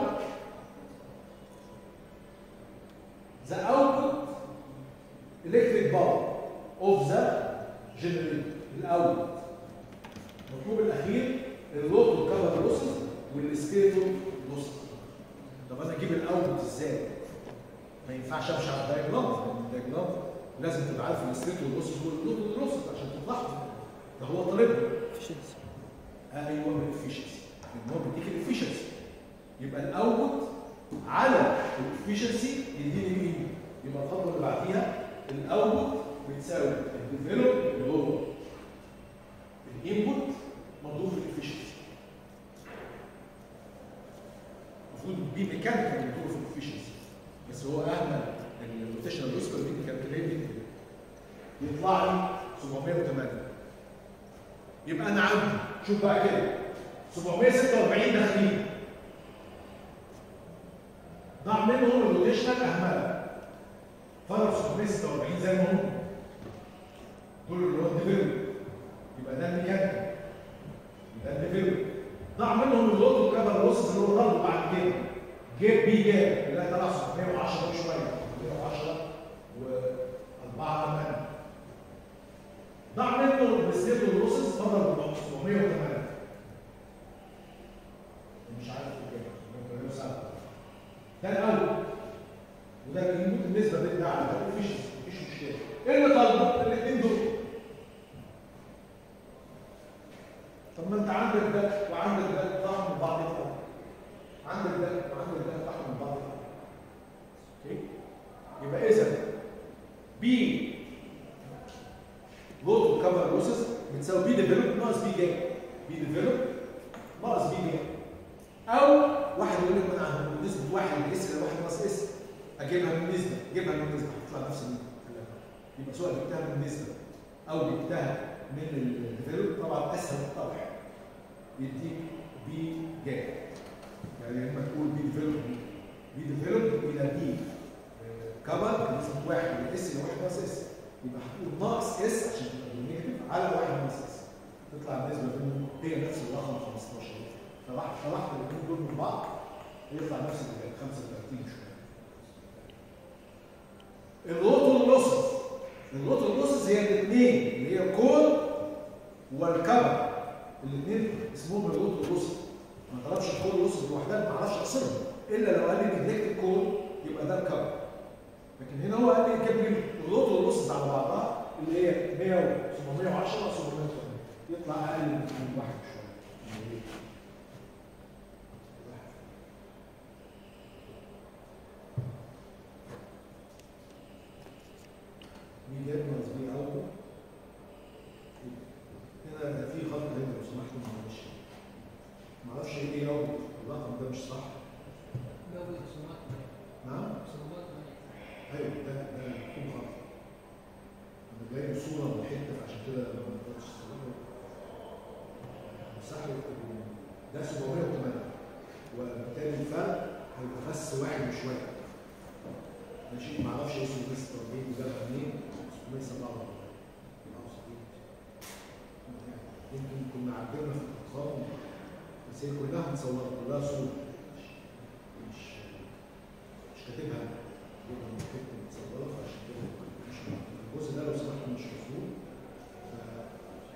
the output electric power of the generator الاول المطلوب الاخير الروتور كفر لوسز والستيتور لوسز طب انا اجيب الاوتبوت ازاي ما ينفعش امشي على الدايجرام لان الدايجرام لازم تبقى عارف الستيتور لوسز والروتور لوسز عشان تطلعهم ده هو طالبها ايوه من الافشنسي ان هو بيديك الافشنسي يبقى الاوتبوت على الافشنسي يديني مين؟ يبقى الخطوه اللي بعديها الاوتبوت بتساوي الديفلوب اللي هو الانبوت مضروب في الافشنسي المفروض بي ميكانيكال مضروب في الافشنسي بس هو اهمل الروتيشنال لوس دي ميكانيكال يطلع لي 708 يبقى انا عندي شوف بقى كده 746 داخلين ضاع منهم الروتيشنال اهمله فرق 746 زي ما هم دول اللي هو الديفلوب يبقى ده الميكانيكال ده الديفلوب ضاع منهم اللوت كفر لوسز اللي هو ضرب بعد كده جيب بي جاب لا طلع 610 وشويه 610 و4 8 ضاع منه الستيت واللوسز فضل 708 مش عارف كام 707 ده الاول وده الانبوت النسبه بين ده على ده مفيش مفيش مشكله ايه اللي طالبه الاثنين دول طب ما انت عندك ده وعندك ده طعم من بعض يطلع عندك ده وعندك ده طعم من بعض يطلع اوكي يبقى اذا بي لوت كفر بروسيس بتساوي بي ديفلوب ناقص بي جاب بي ديفلوب ناقص بي جاب او واحد يقول لك انا عن نسبه واحد من اس الى واحد ناقص اس اجيبها من نسبه اجيبها من نسبه هتطلع نفس النسبه يبقى سواء جبتها من نسبه او جبتها من الديفلوب طبعا اسهل الطرح يديك بي جاب يعني لما تقول بي ديفلوب بي ديفلوب الى بي كفر نسبه واحد من اس الى واحد ناقص اس يبقى هتقول ناقص اس عشان تبقى بالنيجاتيف على واحد ناقص اس تطلع النسبه بينهم هي نفس الرقم 15 فراح طلعت الاثنين دول من بعض يطلع نفس الإجابة 35 شويه الروتو لوسز الروتو لوسز هي الاثنين اللي هي كول والكبر الاثنين اسمهم الروتو لوسز ما طلبش الكول لوسز لوحدها ما اعرفش اقصرهم الا لو قال لي نجلكت الكول يبقى ده الكبر لكن هنا هو قال لي جاب لي الروتو لوسز على بعضها اللي هي 100 710 780 يطلع اقل من واحد شويه ميجاد مصبي أول هنا في خط هنا لو سمحتوا معلش معرفش ايه ايه أول الرقم ده مش صح نعم ايوه ده ده يكون خط انا جايب صورة من حتة عشان كده ما اقدرش صح ده 708 وبالتالي الفرق هيبقى بس واحد وشوية ماشي معرفش اسمه بس تربيه وجابها منين 647 يمكن عدلنا في الارقام بس هي كلها متصوره كلها صور مش مش كاتبها يبقى مكتوب متصوره فعشان كده مش الجزء ده لو سمحت مش مظبوط ف-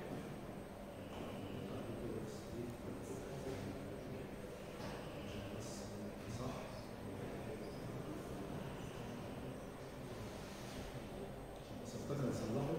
صح بس افتكر اصلحه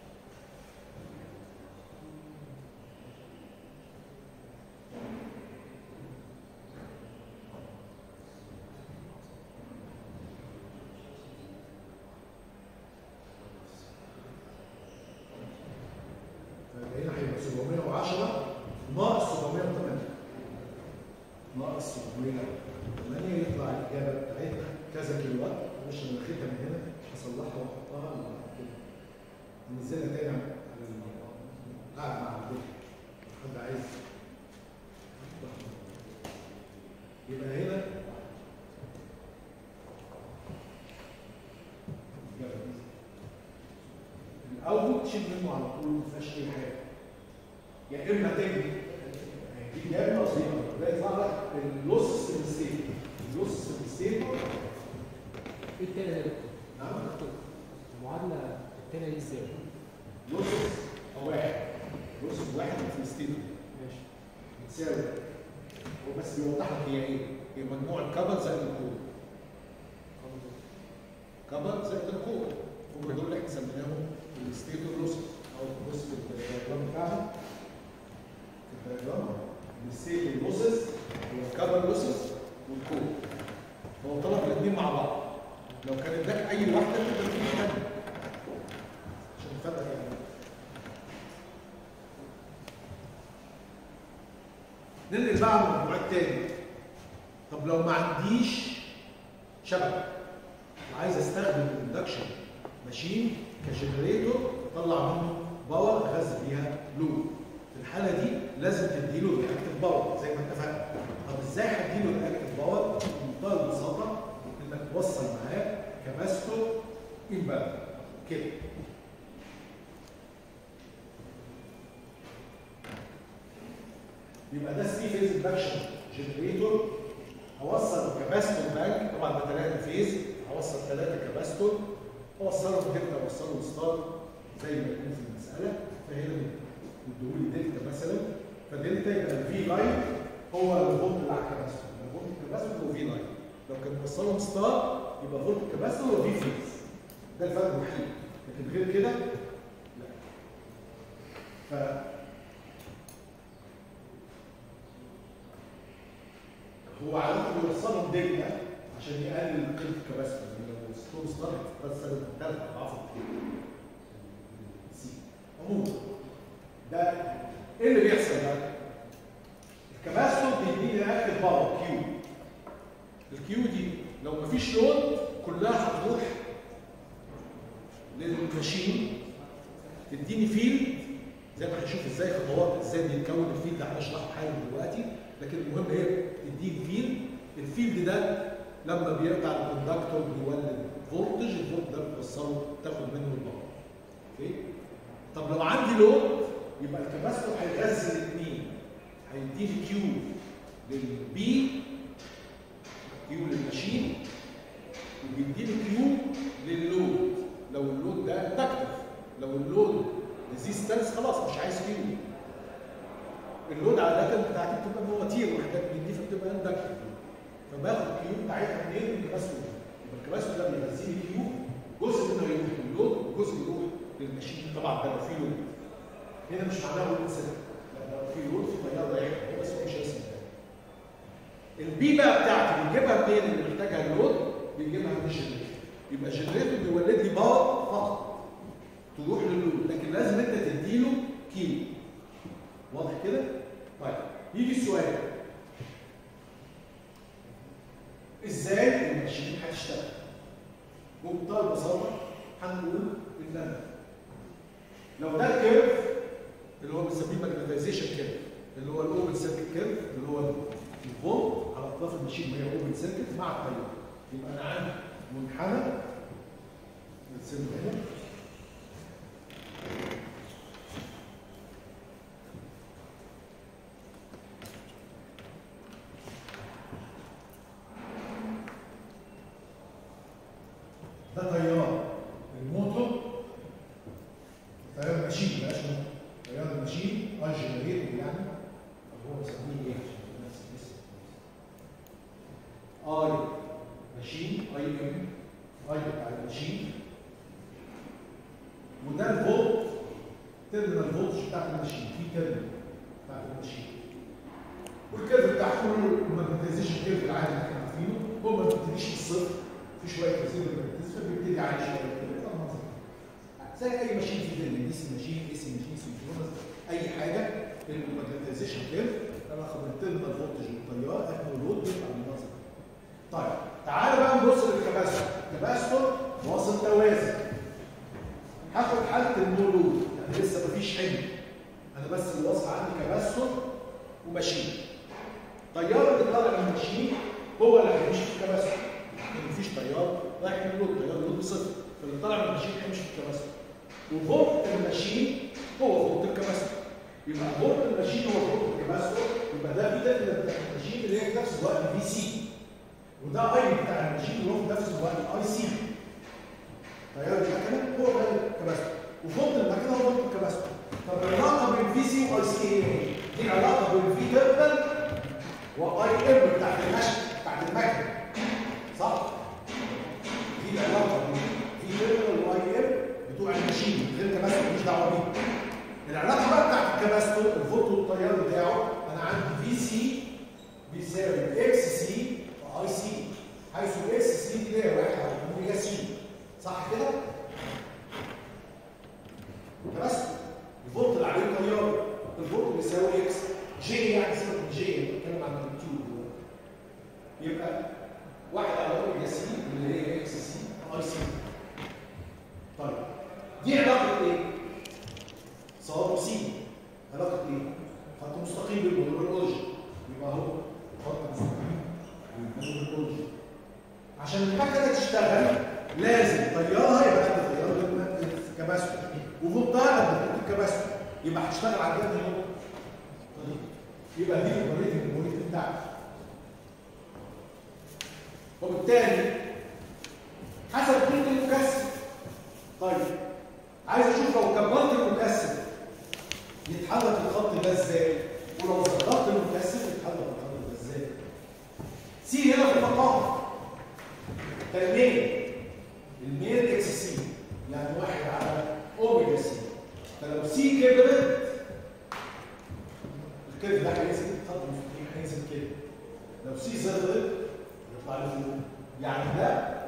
فهنا هيبقى 710 ناقص 708 ناقص 708 يطلع الاجابه بتاعتنا كذا كيلو وات مش انا واخدها من هنا هصلحها واحطها وبعد كده ننزلها تاني على ال- قاعد مع الدكتور حد عايز يبقى هنا الاوتبوت تشيل منه على طول ما فيهاش اي حاجه يا اما تجري دي اجابه بسيطه ده يطلع لك اللوس ستيت اللوس ستيت ايه التاني ده يا دكتور؟ نعم دكتور المعادله التانيه دي ازاي؟ لوس واحد لوس واحد في الستيت ماشي بتساوي هو بس بيوضح لك هي ايه؟ هي مجموع الكبر زائد الكور كبر زائد الكور هم دول اللي احنا سميناهم الستيت لوس او بص في الدياجرام بتاعنا في الدياجرام الستيت لوسز والكبر لوسز والكور هو طلب الاثنين مع بعض لو كان اداك اي واحده تقدر تجيب الثانيه عشان تفرق يعني ننقل بقى على الموضوع التاني طب لو ما عنديش شبكه وعايز استخدم الاندكشن ماشين كجنريتور اطلع منه باور اغذي بيها لود في الحاله دي لازم تديله رياكتيف باور زي ما اتفقنا طب ازاي هديله رياكتيف باور بمنتهى البساطه انك توصل معاه كباستور امبالانس كده يبقى ده سي فيز اندكشن جنريتور هوصل كاباستور بانك طبعا ده ثلاثه فيز هوصل ثلاثه كاباستور اوصلهم دلتا اوصلهم ستار زي ما يكون في المساله فهنا ادوا لي دلتا مثلا فدلتا يبقى الفي لاين هو الفولت بتاع الكاباستور الفولت الكاباستور هو في لاين لو كان موصلهم ستار يبقى فولت الكاباستور هو في فيز ده الفرق الوحيد لكن غير كده لا ف هو عادة بيوصلهم دلتا عشان يقلل قيمة الكباسيتور يعني لو ستور ستار هتتوصل ثلاث أضعاف سي عموما ده ايه اللي بيحصل بقى؟ الكباسيتور بيديني اكتف باور كيو الكيو دي لو مفيش لود كلها هتروح للماشين تديني فيلد زي ما هنشوف ازاي خطوات ازاي بيتكون الفيلد ده هنشرحه حالا دلوقتي لكن المهم هي تديك فيلد الفيلد ده لما بيقطع الكوندكتور بيولد فولتج الفولت ده بتوصله تاخد منه الباور اوكي طب لو عندي لود يبقى الكباستور هيغذي الاثنين هيديني كيو للبي كيو للماشين وبيديني كيو لللود لو اللود ده اندكتيف لو اللود ريزيستنس خلاص مش عايز كيو اللود عاده بتاعتي بتبقى مواتير وحاجات من دي فبتبقى اندكتيف فباخد كيو بتاعتها منين من الكباستور يبقى الكباستور ده بيغذي لي كيو جزء منه يروح للود وجزء يروح للماشين طبعا ده لو في لود هنا مش معناه لود سنة لا لو في لود في تيار رايح هو بس هو مش اسمه البي بقى بتاعتي بنجيبها منين اللي محتاجها اللود بنجيبها من الجنريتور يبقى الجنريتور بيولد لي باور فقط تروح للود لكن لازم انت تديله كيلو واضح كده؟ طيب يجي السؤال ازاي الماشين هتشتغل؟ بمنتهى البساطه هنقول ان انا لو ده الكيرف اللي هو بنسميه ماجنتايزيشن كيرف اللي هو الاوبن سيركت كيرف اللي هو الفولت على اطراف الماشين وهي اوبن سيركت مع التيار يبقى انا عندي منحنى نرسمه هنا تيرمينال فولتج بتاعت الماشين في تيرمينال بتاعت الماشين والكيرف بتاع كل الماجنتيزيشن كيرف العادي اللي احنا عارفينه هو ما بيبتديش من الصفر في شويه تاثير الماجنتيزيشن فبيبتدي عالي شويه كده ده المنظر. زي اي ماشين في الدنيا دي سي ماشين اي سي ماشين سينكرونس اي حاجه الماجنتيزيشن كيرف انا اخد التيرمينال فولتج والتيار احنا اللود بيطلع من المنظر ده. طيب تعالى بقى نبص للكباستور الكباستور واصل توازن هاخد حاله النولود يعني لسه مفيش حمل انا بس اللي واصل عندي كباستور وماشين التيار اللي طالع من الماشين هو اللي هيمشي في الكباستور لان مفيش تيار رايح من اللود تيار اللود بصفر فاللي طالع من الماشين هيمشي في الكباستور وفولت الماشين هو فولت الكباستور يبقى فولت الماشين هو فولت الكباستور يبقى ده في ده بتاع الماشين اللي هي في نفس الوقت في سي وده اي بتاع الماشين اللي هو في نفس الوقت اي سي تيار المكنه هو ده الكباستور وفولت المكنه هو فولت الكباستور طب العلاقه بين في سي واي سي ايه؟ دي علاقه بين في تيربل واي ام بتاعت المشي بتاعت المكنه صح؟ دي العلاقه بين في تيربل واي ام بتوع الماشين غير الكباستور ماليش دعوه بيه العلاقه بقى بتاعت الكباستور الفولت والتيار بتاعه انا عندي في سي بيساوي اكس سي واي سي حيث الاكس سي دي هي واحد على اوميجا سي صح كده؟ كباستور الفولت اللي عليه التيار الفولت بيساوي اكس جي يعني سيبك من جي بتكلم عن الماجنتيود دلوقتي يبقى واحد على اوميجا سي اللي هي اكس سي اي سي طيب دي علاقه ايه؟ صواب سي علاقه ايه؟ خط مستقيم بالموضوع الاورجن يبقى هو خط مستقيم بالموضوع الاورجن عشان المكنه تشتغل لازم تيارها يبقى قد تيار الكباستور وفولتها قد فولت الكباستور يبقى هتشتغل على الجهاز اهو يبقى دي الاوبريتنج المونيت بتاعتي وبالتالي حسب قيمه المكثف طيب عايز اشوف لو كبرت المكثف يتحرك الخط ده ازاي ولو صغرت المكثف يتحرك الخط ده ازاي سي هنا في المقام ترمين الميل اكس سي يعني واحد على اوميجا سي فلو سي كبرت الكيرف ده هينزل خط مستقيم هينزل كده لو سي صغرت يطلع لفوق يعني ده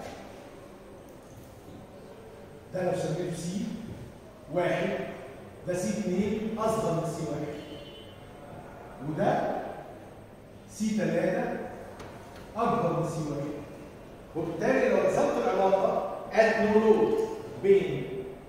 ده لو سميته سي واحد ده سي 2 اصغر من سي واحد وده سي 3 اكبر من سي واحد وبالتالي لو رسمت العلاقه اتنولود بين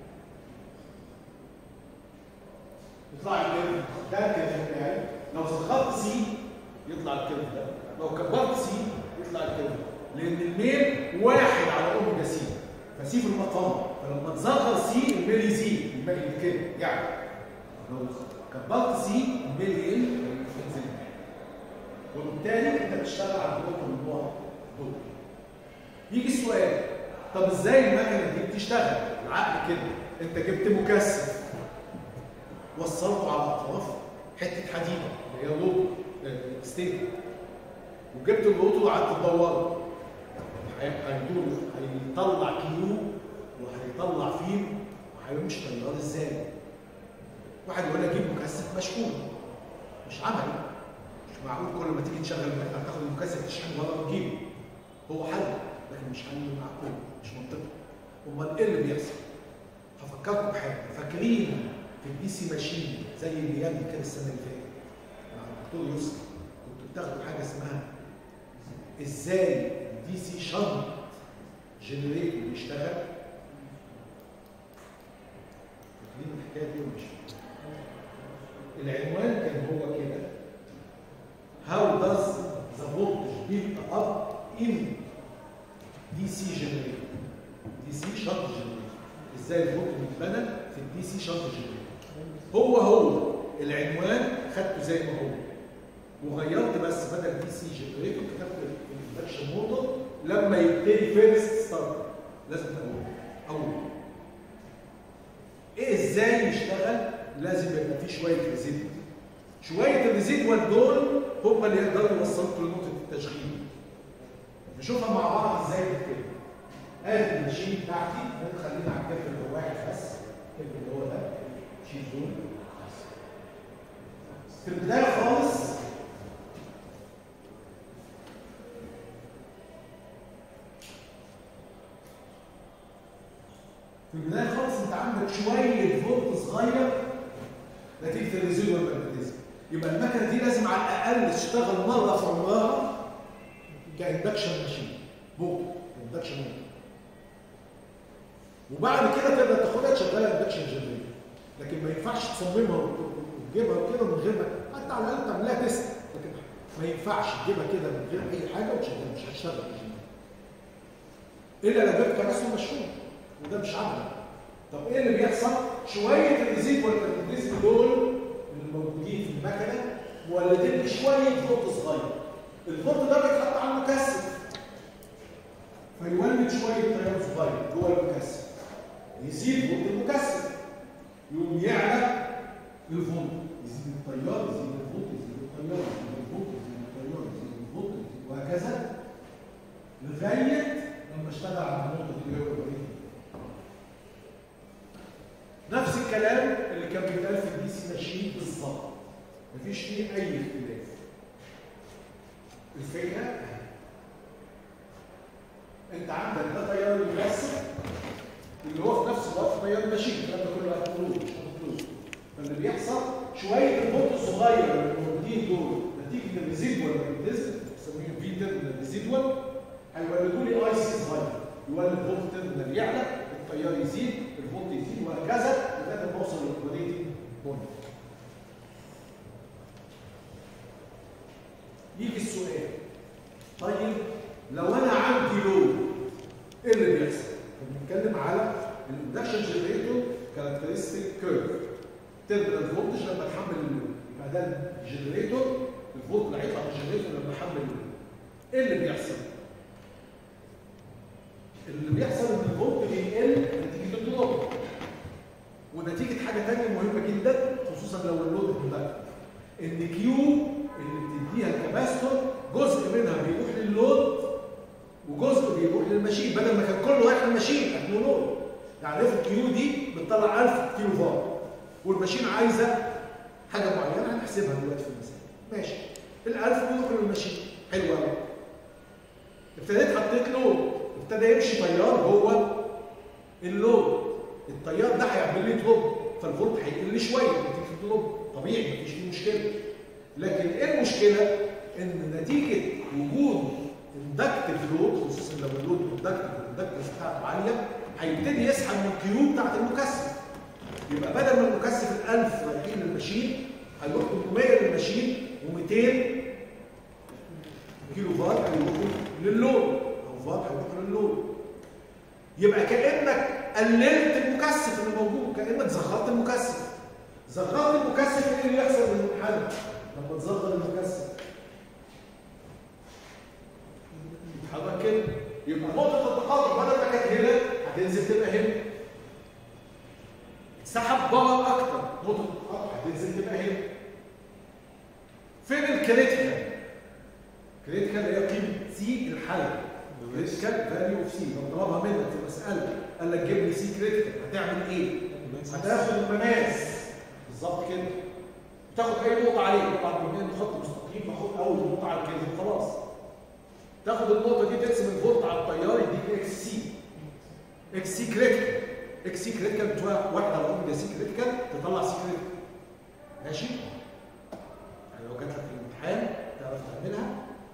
يطلع الكيرف ده الكيرف بتاعي لو صغرت سي يطلع الكيرف ده لو كبرت سي يطلع الكيرف ده لان الميل واحد على اوميجا سي فسي في المقام فلما تصغر سي الميل يزيد الميل كده يعني لو كبرت سي الميل يقل ينزل وبالتالي انت بتشتغل على البلوك الموضوع دول يجي السؤال طب ازاي المكنه دي بتشتغل العقل كده انت جبت مكثف وصلته على اطراف حته حديده اللي هي لوب ستيك وجبت اللوتو وقعدت تدوره هيدور هيطلع كيلو وهيطلع فيل وهيمشي طيار ازاي واحد يقول لك جيب مكثف مشحون مش عملي مش معقول كل ما تيجي تشغل المكنه تاخد المكثف تشحنه بره وتجيبه هو حل لكن مش حل معقول مش منطقي امال ايه اللي بيحصل هفكركم بحاجه فاكرين في البي سي ماشين زي الايام دي كده السنه اللي فاتت مع الدكتور يسرا كنتوا بتاخدوا حاجه اسمها ازاي الدي سي شنط جنريتور بيشتغل فاكرين الحكايه دي ولا مش العنوان كان هو كده How does the voltage build up in DC generator DC shunt generator ازاي الفولت بيتبنى في الدي سي شنط جنريتور هو هو العنوان خدته زي ما هو وغيرت بس بدل دي سي جنريتور كتبت الاندكشن موتور لما يبتدي فيرست ستارت لازم تقول اول ايه ازاي يشتغل لازم يبقى فيه شويه ريزيدوال شويه الريزيدوال دول هم اللي يقدروا يوصلوا لنقطه التشغيل نشوفها مع بعض ازاي كده ادي الماشين بتاعتي خلينا على الكيرف اللي هو واحد بس الكيرف اللي هو ده شيل دول في البدايه خالص في البدايه خالص انت عندك شويه فولت صغير نتيجه الريزيدوال ماجنتيزم يبقى المكنه دي لازم على الاقل تشتغل مره في عمرها كاندكشن ماشين موتور اندكشن موتور وبعد كده تقدر تاخدها تشغلها اندكشن جنريتور لكن ما ينفعش تصممها وتجيبها كده من غير ما حتى على الاقل تعملها تيست لكن ما ينفعش تجيبها كده من غير اي حاجه وتشغلها مش هتشتغل الجنريتور الا لو جبت كراسي مشهور وده مش عمل طب ايه اللي بيحصل شويه الريزيد والكاركتريزم دول اللي موجودين في المكنه مولدين لي شويه فولت صغير الفولت ده بيتحط على المكثف فيولد شويه تيار صغير جوه المكثف يزيد فولت المكثف يقوم يعلى الفولت يزيد التيار يزيد الفولت يزيد التيار يزيد الفولت يزيد التيار يزيد الفولت يزيد وهكذا لغايه لما اشتغل على النقطه دي اللي هو البريد نفس الكلام اللي كان بيتقال في الدي سي ماشين بالظبط مفيش فيه اي اختلاف الفكره أهي. انت عندك ده تيار المكثف اللي هو في نفس الوقت تيار ماشين الكلام ده كله هتقولوه مش هتقولوه فاللي بيحصل شويه الفولت الصغير اللي موجودين دول نتيجه الريزيدوال ماجنتيزم بنسميهم في تيرمينال ريزيدوال هيولدوا لي اي سي صغير يولد فولت تيرمينال يعلى التيار يزيد الفولت يزيد وهكذا لغايه ما اوصل للاوبريتنج بوينت يجي السؤال طيب لو انا عندي لود ايه اللي بيحصل؟ بنتكلم على الاندكشن جنريتور كاركترستيك كيرف تيرمينال فولتج لما تحمل اللود يبقى ده الجنريتور الفولت اللي هيطلع من الجنريتور لما احمل اللود ايه اللي بيحصل؟ اللي بيحصل ان الفولت بيقل نتيجه الدروب ونتيجه حاجه ثانيه مهمه جدا خصوصا لو اللود اندكتور ان كيو اللي بتديها الكباستور جزء منها بيروح للود وجزء بيروح للماشين بدل ما كان كله رايح للماشين احنا لود يعني في الكيو دي بتطلع 1000 كيلو فار والماشين عايزه حاجه معينه هنحسبها دلوقتي في المثال ماشي ال1000 بيروح للماشين حلو قوي ابتديت حطيت لود ابتدى يمشي تيار جوه اللود التيار ده هيعمل لي دروب فالفولت هيقل شويه نتيجه الدروب طبيعي مفيش فيه مشكله لكن ايه المشكله ان نتيجه وجود اندكتيف لود خصوصا لو اللود اندكتيف والاندكتيف بتاعته عاليه هيبتدي يسحب من الكيو بتاعت المكثف يبقى بدل ما المكثف ال1000 رايحين للماشين هيروح 300 للماشين و200 كيلو فات هيروحوا لللود او فات هيروحوا لللود يبقى كانك قللت المكثف اللي موجود كانك زغرت المكثف زغرت المكثف ايه اللي يحصل للمنحنى لما تصغر المكثف يتحرك كده يبقى نقطه التقاطع بدل ما كانت هنا هتنزل تبقى هنا سحب باور اكتر نقطه التقاطع هتنزل تبقى هنا فين الكريتيكال كريتيكال اللي هي قيمه سي الحل كريتيكال فاليو اوف سي لو طلبها منك في مساله قال لك جيب لي سي كريتيكال هتعمل ايه؟ هتاخد المماس بالظبط كده تاخد اي نقطه عليه طبعا بما ان خط مستقيم باخد اول نقطه على الكيرف خلاص تاخد النقطه دي تقسم الفولت على التيار يديك اكس سي اكس سي كريتيكال اكس سي كريتيكال بتوع واحده على اوميجا سي كريتيكال تطلع سي كريتيكال ماشي يعني لو جات لك في الامتحان تعرف تعملها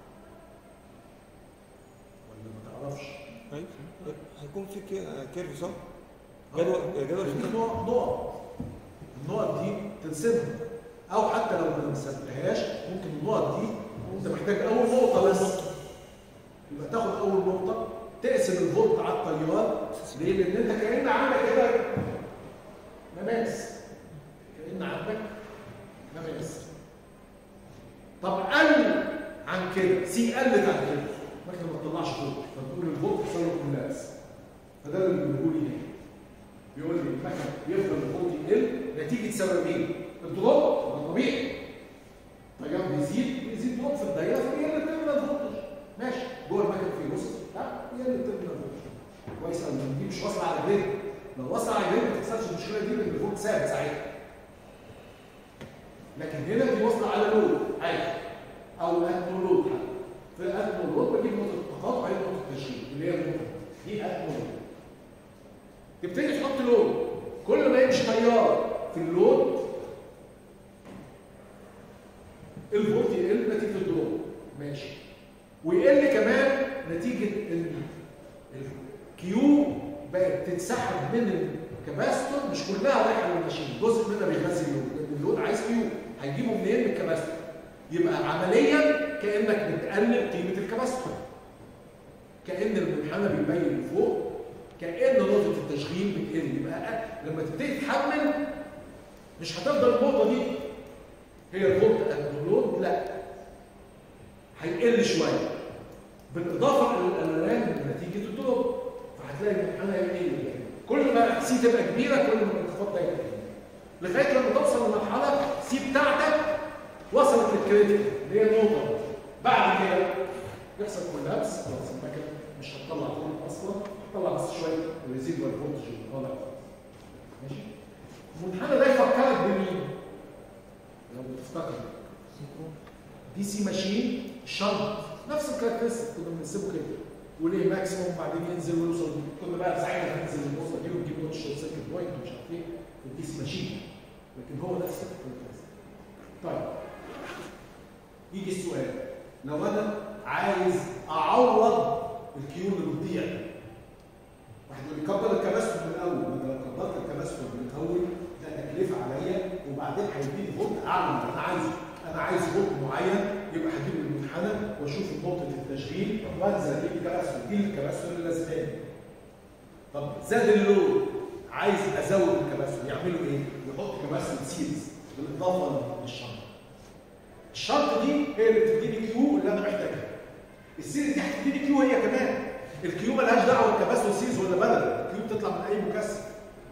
ولا ما تعرفش أيوة. هيكون في كي- كيرف صح؟ جدول جدول في في نقط نقط النقط دي تنسبها او حتى لو ما نسبتهاش ممكن النقط دي انت محتاج اول نقطه بس يبقى تاخد اول نقطه تقسم الفولت على التيار ليه؟ لان انت كان عندك كده مماس كان عندك مماس طب قل عن كده سي قلت عن كده المكنه ما تطلعش فولت فتقول الفولت حصل له كولابس فده اللي بيقول لي هنا بيقول لي المكنه بيفضل الفولت يقل نتيجه سببين الدروب ده طبيعي التيار بيزيد بيزيد دروب في الدايره فبيقل التيرمينال فولتج ماشي جوه المكنه في وسط لا بيقل التيرمينال فولتج كويس قوي دي مش واصله على جريد لو واصله على جريد ما تحصلش المشكله دي لان الفولت ثابت ساعتها لكن هنا دي واصله على لود عادي او اتمو لود حتى في اتمو لود بجيب نقطه التقاطع وهي نقطه التشغيل اللي هي النقطه دي اتمو لود تبتدي تحط لود كل ما يمشي تيار في اللود الفولت يقل نتيجه الدروب ماشي ويقل كمان نتيجه ان الكيو بقت تتسحب من الكباستور مش كلها رايحه للماشين جزء منها بيغذي اللود لان اللود عايز كيو هيجيبه منين من الكباستور يبقى عمليا كانك بتقلل قيمه الكباستور كان المنحنى بيبين لفوق كان نقطه التشغيل بتقل يبقى أقل. لما تبتدي تحمل مش هتفضل النقطه دي هي الفولت اللود لا هيقل شويه بالاضافه للالوان نتيجه الدروب فهتلاقي المنحنى يقل يعني كل ما سي تبقى كبيره كل ما الانخفاض ده يبقى كبير لغايه لما توصل لمرحله سي بتاعتك وصلت للكريتيكال اللي هي النقطه بعد كده يحصل كولابس خلاص المكنه مش هتطلع فولت اصلا هتطلع بس شويه ريزيدوال فولتج اللي طالع ماشي المنحنى ده يفكرك بمين؟ لو بتفتكر دي سي ماشين شنط نفس الكاركترستيك كنا بنسيبه كده وليه ماكسيموم بعدين ينزل ويوصل كنا بقى ساعتها هننزل النقطه دي ونجيب نقطه شورت سيركت بوينت ومش عارف ايه الدي سي ماشين لكن هو نفس الكاركترستيك طيب يجي السؤال لو انا عايز اعوض الكيو اللي بتضيع واحد يقول لي كبر الكباستور من الاول ما انت لو كبرت الكباستور من الاول ده تكلفه عليا وبعدين هيديني فولت اعلى من اللي انا عايزه انا عايز فولت معين يبقى هجيب المنحنى واشوف نقطه التشغيل وانزل اجيب الكباستور دي الكباستور اللي لازماني طب زاد اللود عايز ازود الكباستور يعملوا ايه؟ يحط كباستور سيريز بالاضافه للشنطه الشنطه دي هي اللي بتديني كيو اللي انا محتاجها السيريز دي هتديني كيو هي كمان الكيو مالهاش دعوه بالكباستور سيريز ولا بدل الكيو بتطلع من اي مكثف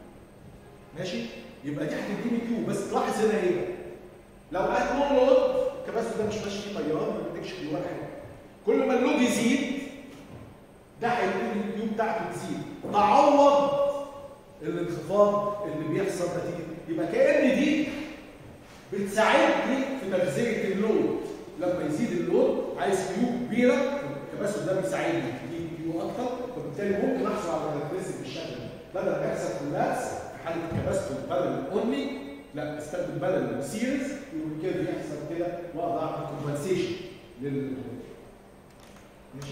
ماشي يبقى دي هتديني كيو بس تلاحظ هنا ايه لو قعدت نون لود الكباستور ده مش ماشي فيه تيار ما بيديكش كيو ولا حاجه كل ما اللود يزيد ده هيديني الكيو بتاعته تزيد تعوض الانخفاض اللي بيحصل نتيجه يبقى كان دي بتساعدني في تغذيه اللود لما يزيد اللود عايز كيو كبيره الكباستور ده بيساعدني يجيب كيو اكتر وبالتالي ممكن احصل على كاركترستيك بالشكل ده بدل ما يحصل كولابس في حاله الكباستور بدل الاونلي لا استخدم بدل السيريز وكده يحصل كده واقدر اعمل كومبنسيشن لل ماشي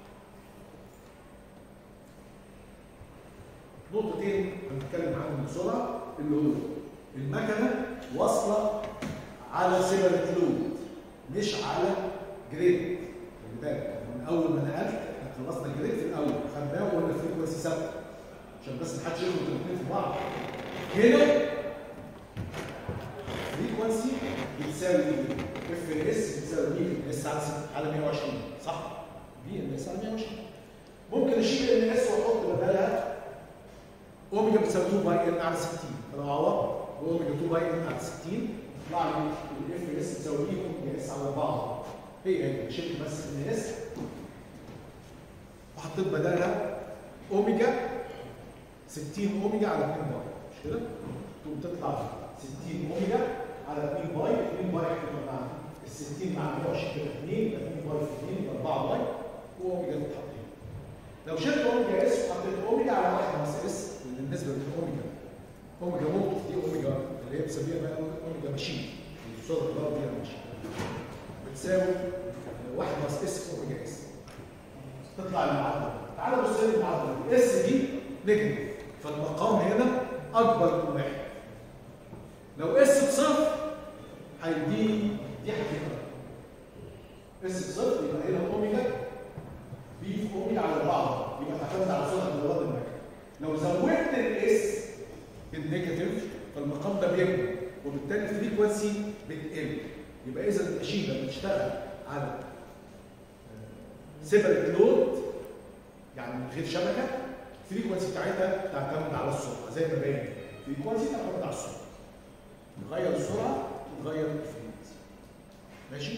نقطتين هنتكلم عنهم بسرعه اللي هو المكنه واصله على سيبريت لود مش على جريد خلي بالك من اول ما نقلت احنا خلصنا الجريد في الاول خدناه وقلنا الفريكونسي ثابته عشان بس محدش يربط الاثنين في بعض هنا فريكونسي بتساوي اف اس بتساوي بي ان اس على على 120 صح؟ بي ان اس على 120 ممكن اشيل ان اس واحط بدلها اوميجا بتساوي 2 باي ان على 60 فلو عوضت اوميجا 2 باي ان على 60 يطلع لي الاف اس بتساوي بي اوميجا اس على 4 هي هي شلت بس ان اس وحطيت بدلها اوميجا 60 اوميجا على 2 باي مش كده؟ تقوم تطلع 60 اوميجا على 2 باي 2 باي هتبقى مع ال 60 مع 120 كده 2 يبقى 2 باي في 2 يبقى 4 باي واوميجا تتحط هنا. لو شلت اوميجا اس وحطيت اوميجا على 1 ناقص اس بالنسبه للاوميجا اوميجا موقف دي اوميجا اللي هي بنسميها بقى اوميجا ماشين الصوره اللي بره دي ماشين بتساوي 1 ناقص اس في اوميجا اس تطلع المعادله تعالى بص لي المعادله دي اس دي نيجاتيف فالمقام هنا اكبر من واحد لو اس بصفر هيديني دي حقيقه اس بصفر يبقى هنا اوميجا بي في اوميجا على بعض يبقى تعتمد على سرعه دوران المكنه لو زودت الاس النيجاتيف فالمقام ده بيكبر وبالتالي الفريكونسي بتقل يبقى اذا الماشين لما بتشتغل على سيبريت لود يعني من غير شبكه الفريكونسي بتاعتها تعتمد على السرعه زي ما باين الفريكونسي تعتمد على السرعه تغير السرعه تغير الفريكونسي ماشي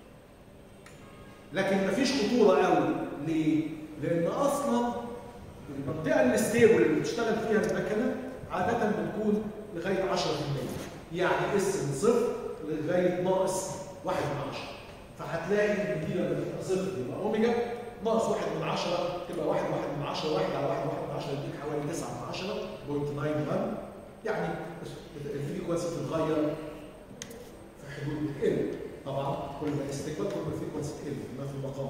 لكن مفيش خطوره قوي ليه؟ لان اصلا المنطقه الستيبل اللي بتشتغل فيها المكنه عاده بتكون لغايه 10% يعني اس من صفر لغايه ناقص واحد من عشرة فهتلاقي ان دي لما تبقى صفر يبقى اوميجا ناقص واحد من عشرة تبقى واحد واحد من عشرة واحد على واحد واحد من عشرة يديك حوالي تسعة من عشرة بوينت ناين وان يعني الفريكونسي بتتغير في حدود بتقل طبعا كل ما استكبر كل ما الفريكونسي تقل ما في المقام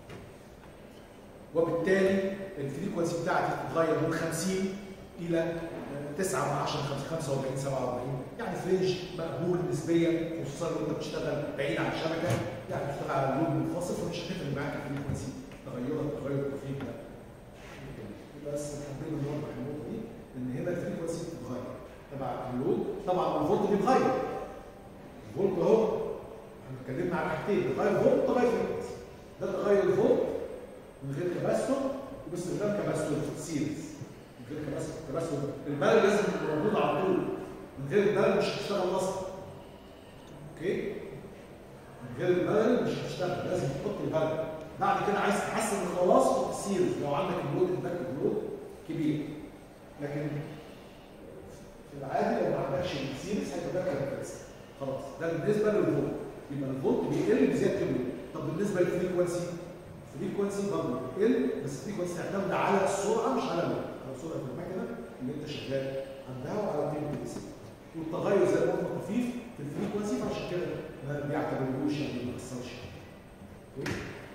وبالتالي الفريكونسي بتاعتي بتتغير من 50 الى 9 من 10 45 47 يعني في رينج مقبول نسبيا خصوصا لو انت بتشتغل بعيد عن الشبكه يعني بتشتغل على لود منفصل فمش هتفرق معاك الفريكونسي تغيرات تغير التوفيق ده يبقى بس حابين نوضح النقطه دي ان هنا الفريكونسي بتتغير تبع اللود طبعا الفولت بيتغير الفولت اهو احنا اتكلمنا على حاجتين تغير فولت تغير فريكونسي ده تغير الفولت من غير كباستور وباستخدام كباستور سيريز من غير كباستور كباستور البلد لازم تبقى موجوده على طول من غير البلد مش هتشتغل اصلا اوكي من غير البلد مش هتشتغل لازم تحط البلد بعد كده عايز تحسن الخلاص حط السيريز لو عندك اللود اندكتيف لود كبير لكن في العادي لو ما عندكش السيريز هيبقى ده كاركترستيك خلاص ده بالنسبه للفولت يبقى الفولت بيقل بزياده اللود طب بالنسبه للفريكونسي الفريكونسي برضه بتقل بس الفريكونسي تعتمد على السرعه مش على اللود على سرعه المكنه اللي انت شغال عندها وعلى قيمه السي والتغير زي ما قلنا طفيف في الفريكونسي فعشان كده ما بيعتبروش يعني ما بيأثرش كويس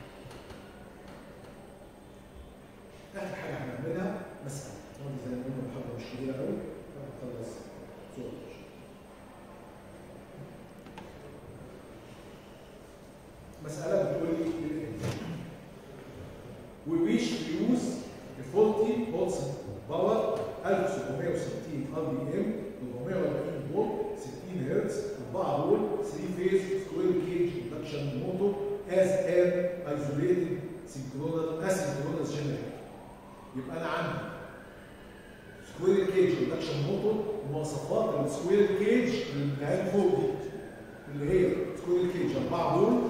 اخر حاجه هنعملها مساله طبعا زي ما قلنا المحاضره مش كبيره قوي هنخلص صوره مساله بتقول لي We wish to use a 40 volts power 1760 ار بي ام 440 فولت 60 هرتز 4 فولت 3 فيز سكوير كيج اندكشن موتور as an isolated synchronous asynchronous generator يبقى انا عندي سكوير كيج اندكشن موتور مواصفات السكوير كيج اللي هي فوق دي اللي هي سكوير كيج 4 فولت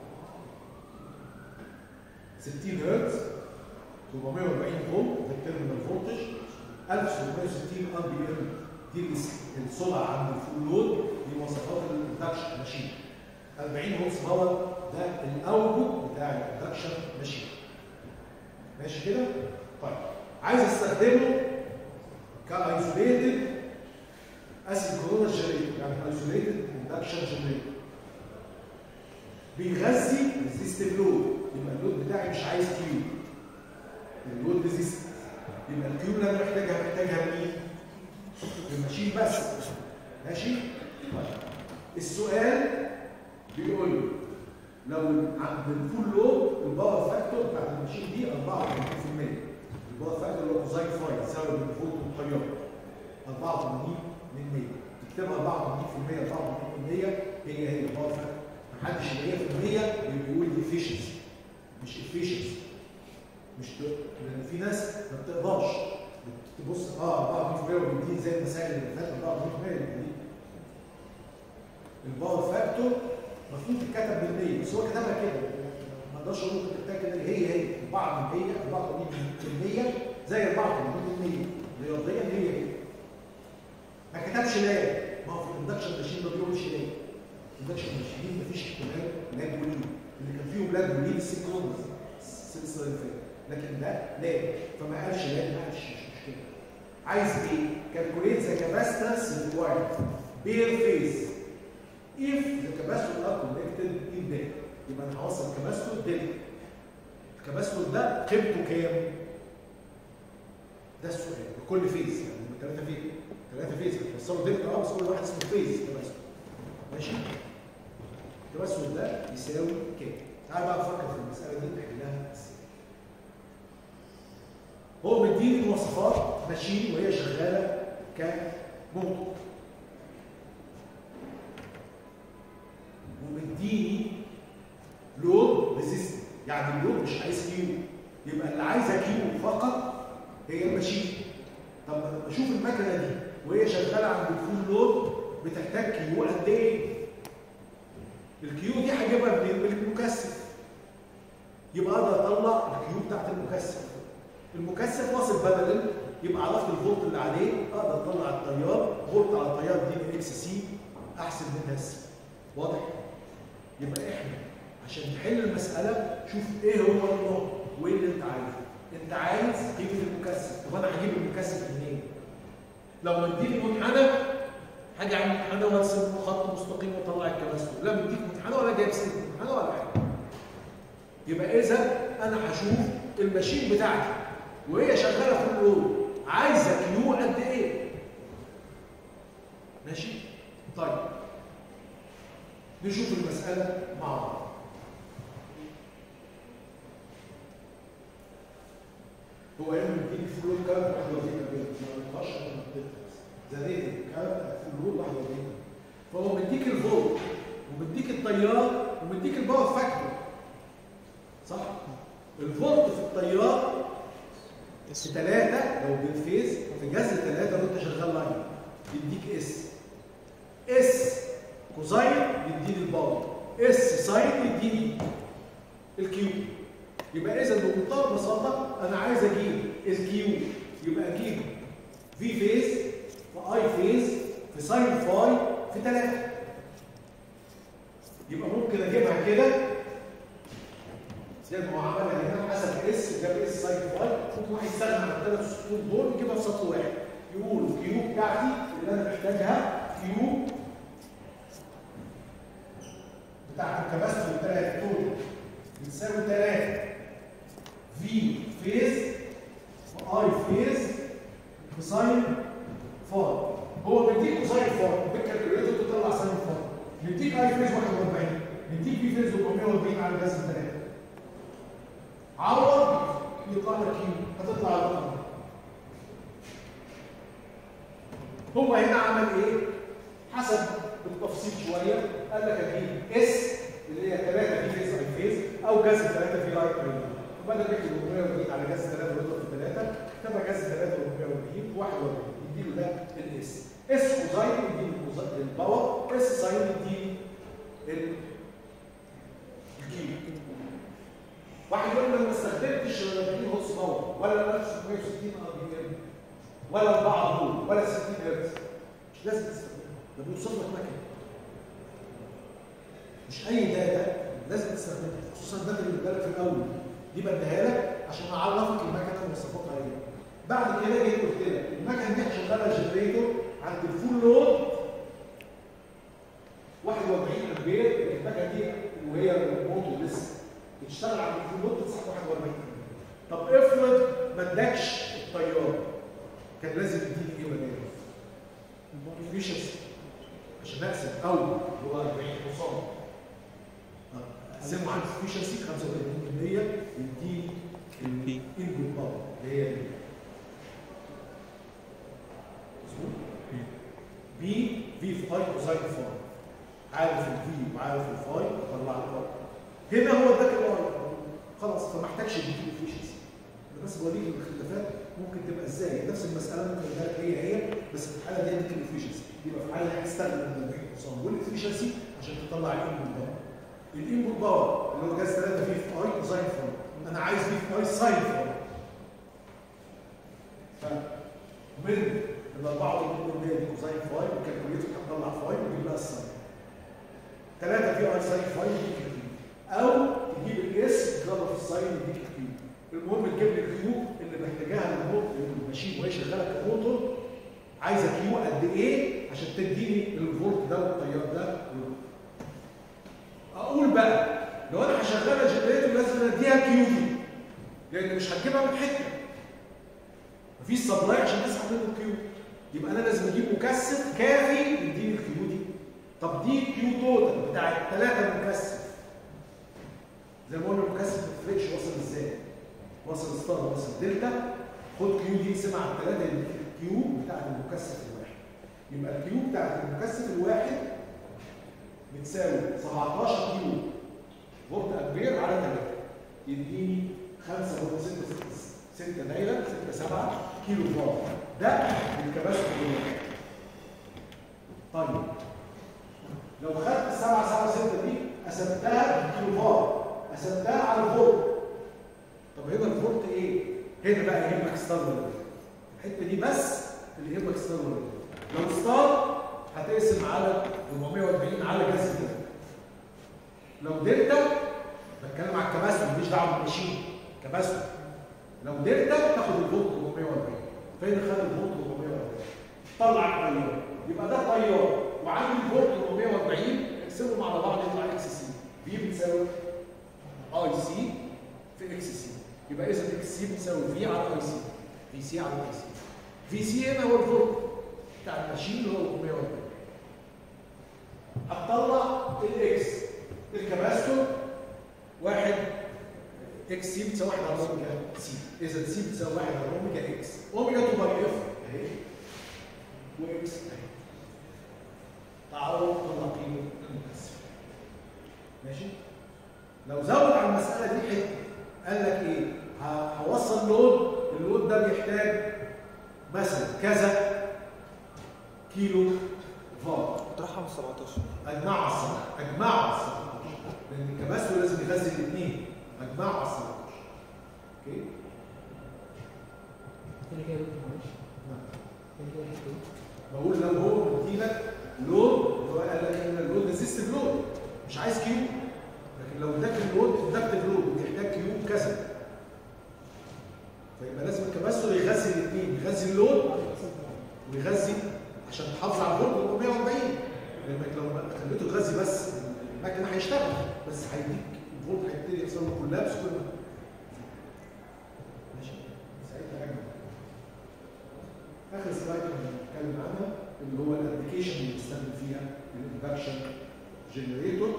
60 هرتز 440 فولت ده التيرمينال فولتج 1760 ار بي ام دي السرعه عند الفول لود دي مواصفات الاندكشن ماشين 40 هرتز باور ده الاوتبوت بتاع الاندكشن ماشين ماشي كده؟ طيب عايز استخدمه كايزوليتد اسينكرونس جنريتور يعني ايزوليتد اندكشن جنريتور بيغذي ريزيستيف لود يبقى اللود بتاعي مش عايز كيو اللود ريزيست يبقى الكيو اللي انا محتاجها محتاجها مين؟ الماشين بس ماشي؟ طيب السؤال بيقول لي لو عند الفول لود الباور فاكتور بتاعت الماشين دي 84% الباور فاكتور اللي هو كوزاين فاي يساوي الفولت والتيار 84 من 100 تكتبها 84% 84% هي هي الباور فاكتور محدش اللي هي في المية بيقول efficiency مش efficiency مش ت... لان في ناس ما بتقدرش تبص اه 44% وبيدين زي المسائل اللي فاتت 44% دي الباور فاكتور المفروض تتكتب بالمية بس هو كتبها كده ما اقدرش اقول لك تتكتب هي هي 4 من 100 84% زي 84 من 100 رياضيا هي هي ما كتبش لا ما هو في الاندكشن ماشين ما بيقولش لا الاندكشن ماشين مفيش احتمال لاد وليد اللي كان فيهم لاد وليد السينكرونز السلسله اللي فاتت لكن ده لا فما قالش لا ما قالش مش مشكله عايز ايه؟ calculate the capacitance required bare phase if the capacitor are connected in delta يبقى انا هوصل الكباستور دلتا الكباستور ده قيمته كام؟ ده السؤال بكل فيز يعني هم ثلاثه فيز ثلاثه فيز بتوصلوا دلتا اه بس كل واحد اسمه فيز كباستور ماشي؟ الكباستور ده يساوي كام؟ تعال بقى نفكر في المساله دي نحلها ازاي هو مديني مواصفات ماشين وهي شغاله كموتور ومديني لود ريزيست يعني اللود مش عايز كيو يبقى اللي عايزه كيو فقط هي الماشين طب لما اشوف المكنه دي وهي شغاله عند الفول لود بتحتاج كيو قد ايه؟ الكيو دي هجيبها منين؟ من المكثف يبقى اقدر اطلع الكيو بتاعت المكثف المكثف واصل بارلل يبقى عرفت الفولت اللي عليه اقدر اطلع التيار فولت على التيار دي اكس سي احسن منها سي واضح يبقى احنا عشان نحل المساله شوف ايه هو النوع وايه اللي انت عايزه انت عايز قيمه المكثف طب انا هجيب المكثف منين لو مديني منحنى هاجي على المنحنى وارسم خط مستقيم واطلع الكباستور لا مديك منحنى ولا جايب سلك منحنى ولا حاجه يبقى اذا انا هشوف الماشين بتاعتي وهي شغاله في اللود عايزه كيو قد ايه ماشي طيب نشوف المساله مع بعض هو هنا مديني فلوت كارت 41 امبير ما ينفعش انا بس زادت كارت فلوت 41 فهو مديك الفولت ومديك التيار ومديك الباور فاكتور صح الفولت في التيار في ثلاثة لو بالفيز في جذر ثلاثة لو انت شغال لاين يديك اس اس كوزاين يديني الباور اس ساين يديني الكيو يبقى اذا بمنتهى البساطه انا عايز اجيب الكيو يبقى اجيب في فيز في اي فيز في ساين فاي في 3 يبقى ممكن اجيبها كده زي ما هو عملها هنا حسب اس جاب اس ساين فاي ممكن واحد يستغنى عن الثلاث سطور دول يجيبها في سطر واحد يقول الكيو بتاعتي اللي انا محتاجها كيو بتاعت الكباستور بتاعت التوتال بتساوي 3 في فيز واي فيز كوساين فار هو بيديك كوساين فار بالكالكوليتر تطلع ساين فار بيديك اي فيز 41 بيديك بي فيز 440 على جذر 3 عوض يطلع لك كيو هتطلع الرقم هو هنا عمل ايه؟ حسب بالتفصيل شويه قال لك اجيب اس اللي هي 3 في فيز اي فيز او جذر 3 في لايت اي بدل ما يكتب 440 على جذر 3 ويضرب في 3 تبقى جذر 3 440 41 يديله ده الاس اس كوزاين يديله الكوزاين- الباور اس ساين يديله ال- الكيلو واحد يقول لي انا ما استخدمتش 40 هوس باور ولا 1660 ار بي ام ولا البعض دول ولا 60 هرتز مش لازم تستخدمها ده بيوصل لك مكنه مش اي داتا لازم تستخدمها خصوصا الداتا اللي بتبقى في الاول دي بديها لك عشان اعرفك المكنه ومواصفاتها ايه بعد كده جيت قلت لك المكنه دي شغاله جنريتور عند الفول لود 41 امبير المكنه دي وهي موتور لسه بتشتغل عند الفول لود بتسحب 41 امبير طب افرض ما ادكش التيار كان لازم يديني ايه بداله؟ efficiency عشان اقسم او هو 40 حصان اقسمه على efficiency 35% يديني الانبوت باور اللي هي دي مظبوط؟ بي في في اي كوزاين فاي عارف الفي وعارف الفاي طلع لك هنا هو اداك الاي خلاص فما احتاجش يديك الافشنسي بس بوريك الاختلافات ممكن تبقى ازاي نفس المساله ممكن يبقى لك هي هي بس في الحاله دي اديك الافشنسي يبقى في الحاله دي هتستخدم ال 40 حصان والافشنسي عشان تطلع الانبوت باور الانبوت باور اللي هو جاز 3 في في اي كوزاين فاي انا عايز في في اي ساين فاي فمن ال 4 دي كوزاين فاي والكالكوليتر هتطلع فاي وتجيب لها الساين 3 في اي ساين فاي يديك الكيو او تجيب الاس تضرب في الساين يديك الكيو المهم تجيب لي الكيو اللي محتاجاها الموتور الماشين وهي شغاله كموتور عايزه كيو قد ايه عشان تديني الفولت ده والتيار ده اقول بقى لو انا هشغلها جنريتور لازم اديها كيو دي لان مش هتجيبها من حته مفيش سبلاي عشان تسحب منه الكيو يبقى انا لازم اجيب مكثف كافي يديني الكيو دي طب دي كيو توتال بتاع الثلاثه مكثف زي ما قلنا المكثف ما تفرقش وصل ازاي وصل ستار وصل دلتا خد كيو دي اقسمها على الثلاثه يديك الكيو بتاعت المكثف الواحد يبقى الكيو بتاعت المكثف الواحد بتساوي 17 كيلو فولت امبير على 3 يديني 5.66 6 دايره 6 7 كيلو فولت ده الكباستور الواحد طيب لو خدت 7 7 6 دي قسمتها كيلو فولت قسمتها على الفولت طب هنا الفولت ايه؟ هنا بقى يهمك ستار ولا لا؟ الحته دي بس اللي يهمك ستار ولا لا؟ لو ستار هتقسم على 440 على جذر ده لو دلتا بتكلم على الكباسيتور ماليش دعوه بالماشين كباسيتور لو دلتا تاخد الفولت 440 فين خد الفولت 440 طلع التيار يبقى ده التيار وعندي الفولت 440 اقسمهم على بعض يطلع اكس سي في بتساوي اي سي في اكس سي يبقى اذا اكس سي بتساوي في على اي سي في سي على اي سي في سي هنا هو الفولت بتاع الماشين اللي هو 440 هتطلع الاكس الكباستور واحد اكس سي بتساوي 1 على اوميجا سي اذا سي بتساوي 1 على اوميجا اكس اوميجا 2 باي اف اهي واكس اهي تعالوا طلع قيمه المكثف ماشي لو زود على المساله دي حته قال لك ايه ه- هوصل لود اللود ده بيحتاج مثلا كذا كيلو فولت اطرحها من 17 اجمعوا على الصفر اجمعوا على الصفر لان الكباستور لازم يغذي الاثنين اجمعوا على الصفر اوكي تاني كده يا دكتور معلش نعم. تاني كده الحته دي بقول لو هو مديلك لود هو قال لك ان اللود ده سيستم لود مش عايز كيو لكن لو اداك اللود اداك اللود وبيحتاج كيو كذا فيبقى لازم الكباستور يغذي الاثنين يغذي اللود ويغذي عشان تحافظ على الفولت 440 لانك لو ما خليته يغذي بس المكنه هيشتغل بس هيديك الفولت هيبتدي يحصل له كولابس كل ما ماشي ساعتها اجمل اخر سلايد هنتكلم عنها اللي هو الابلكيشن اللي بنستخدم فيها الاندكشن جنريتور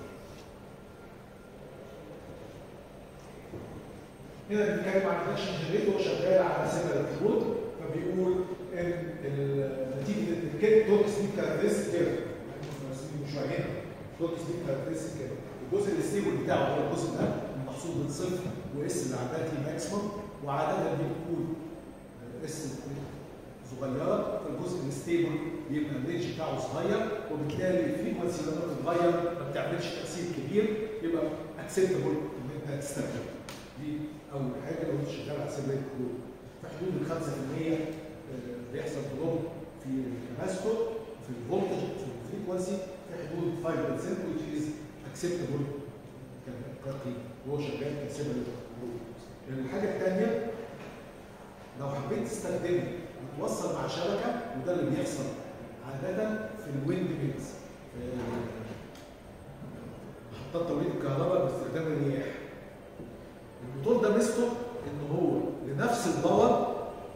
هنا بنتكلم عن الاندكشن جنريتور شغال على سيجنال كود فبيقول ان ال- نتيجه الكيت توك سبيد كاركترستيك كده مش هنا توك سبيد كاركترستيك كده الجزء الستيبل بتاعه هو الجزء ده المحصول من صفر واس اللي عندها تي ماكسيمم وعاده دي بتكون اس صغيره فالجزء الستيبل بيبقى الرينج بتاعه صغير وبالتالي الفريكونسي لما بتتغير ما بتعملش تاثير كبير يبقى اكسبتبل ان انت تستخدم دي اول حاجه لو انت شغال على سيرفر كود في حدود ال 5% آه، بيحصل دروب في الكباستور في الفولتج في الفريكونسي في حدود 5% which is acceptable كقيمه وهو شغال كسيرفر الحاجه الثانيه لو حبيت تستخدمه وتوصل مع شبكه وده اللي بيحصل عاده في الويند ميلز في محطات توليد الكهرباء باستخدام الرياح الموتور ده ميزته ان هو لنفس الباور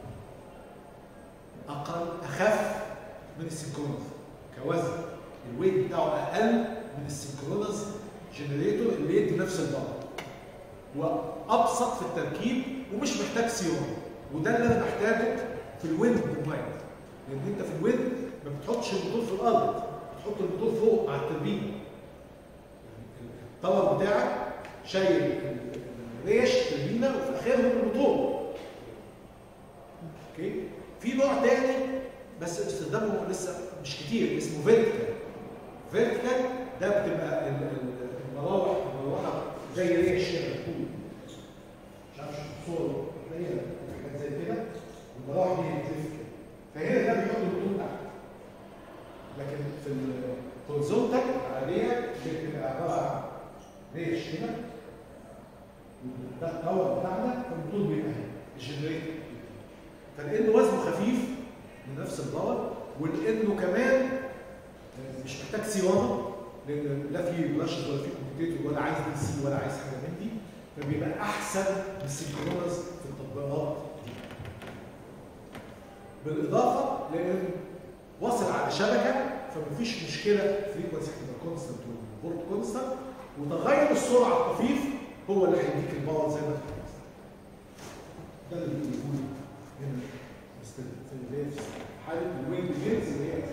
اقل اخف من السينكرونز كوزن الويت بتاعه اقل من السينكرونز جنريتور اللي يدي نفس الباور وابسط في التركيب ومش محتاج صيانه وده اللي انا محتاجه في الويند كومبايند لان انت في الويند ما بتحطش الموتور في الارض بتحط الموتور فوق مع التوربين الطور بتاعك شايل الريش توربينه وفي اخرهم الموتور اوكي في نوع تاني بس استخدامه لسه مش كتير اسمه فيرتيكال فيرتيكال ده بتبقى ال- ال- المراوح المروحه زي ريش كده بتكون مش عارف شوف صوره تلاقيها حاجات زي كده المراوح دي بتلف كده فهنا ده بيحط البطول تحت لكن في الهوريزونتال العاديه بتبقى عباره عن ريش كده ده التاور بتاعنا فالبطول بيبقى هنا الجنريتور فلانه وزنه خفيف لنفس الباور ولانه كمان مش محتاج صيانه لان لا في بلاشز ولا في كومبيوتر ولا عايز دي سي ولا عايز حاجه من دي فبيبقى احسن من السينكرونز في التطبيقات دي. بالاضافه لان واصل على شبكه فمفيش مشكله فريكونسي هتبقى كونستنت والفولت كونستنت وتغير السرعه الطفيف هو اللي هيديك الباور زي ما انت عايز. ده اللي بيقولوا هنا في اللي هي في حاله الويند جيمز اللي هي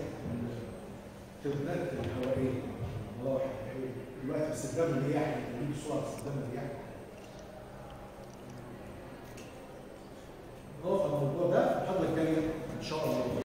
التوربينات الهوائيه المراوح الهوائيه دلوقتي باستخدام الرياح توليد السرعه باستخدام الرياح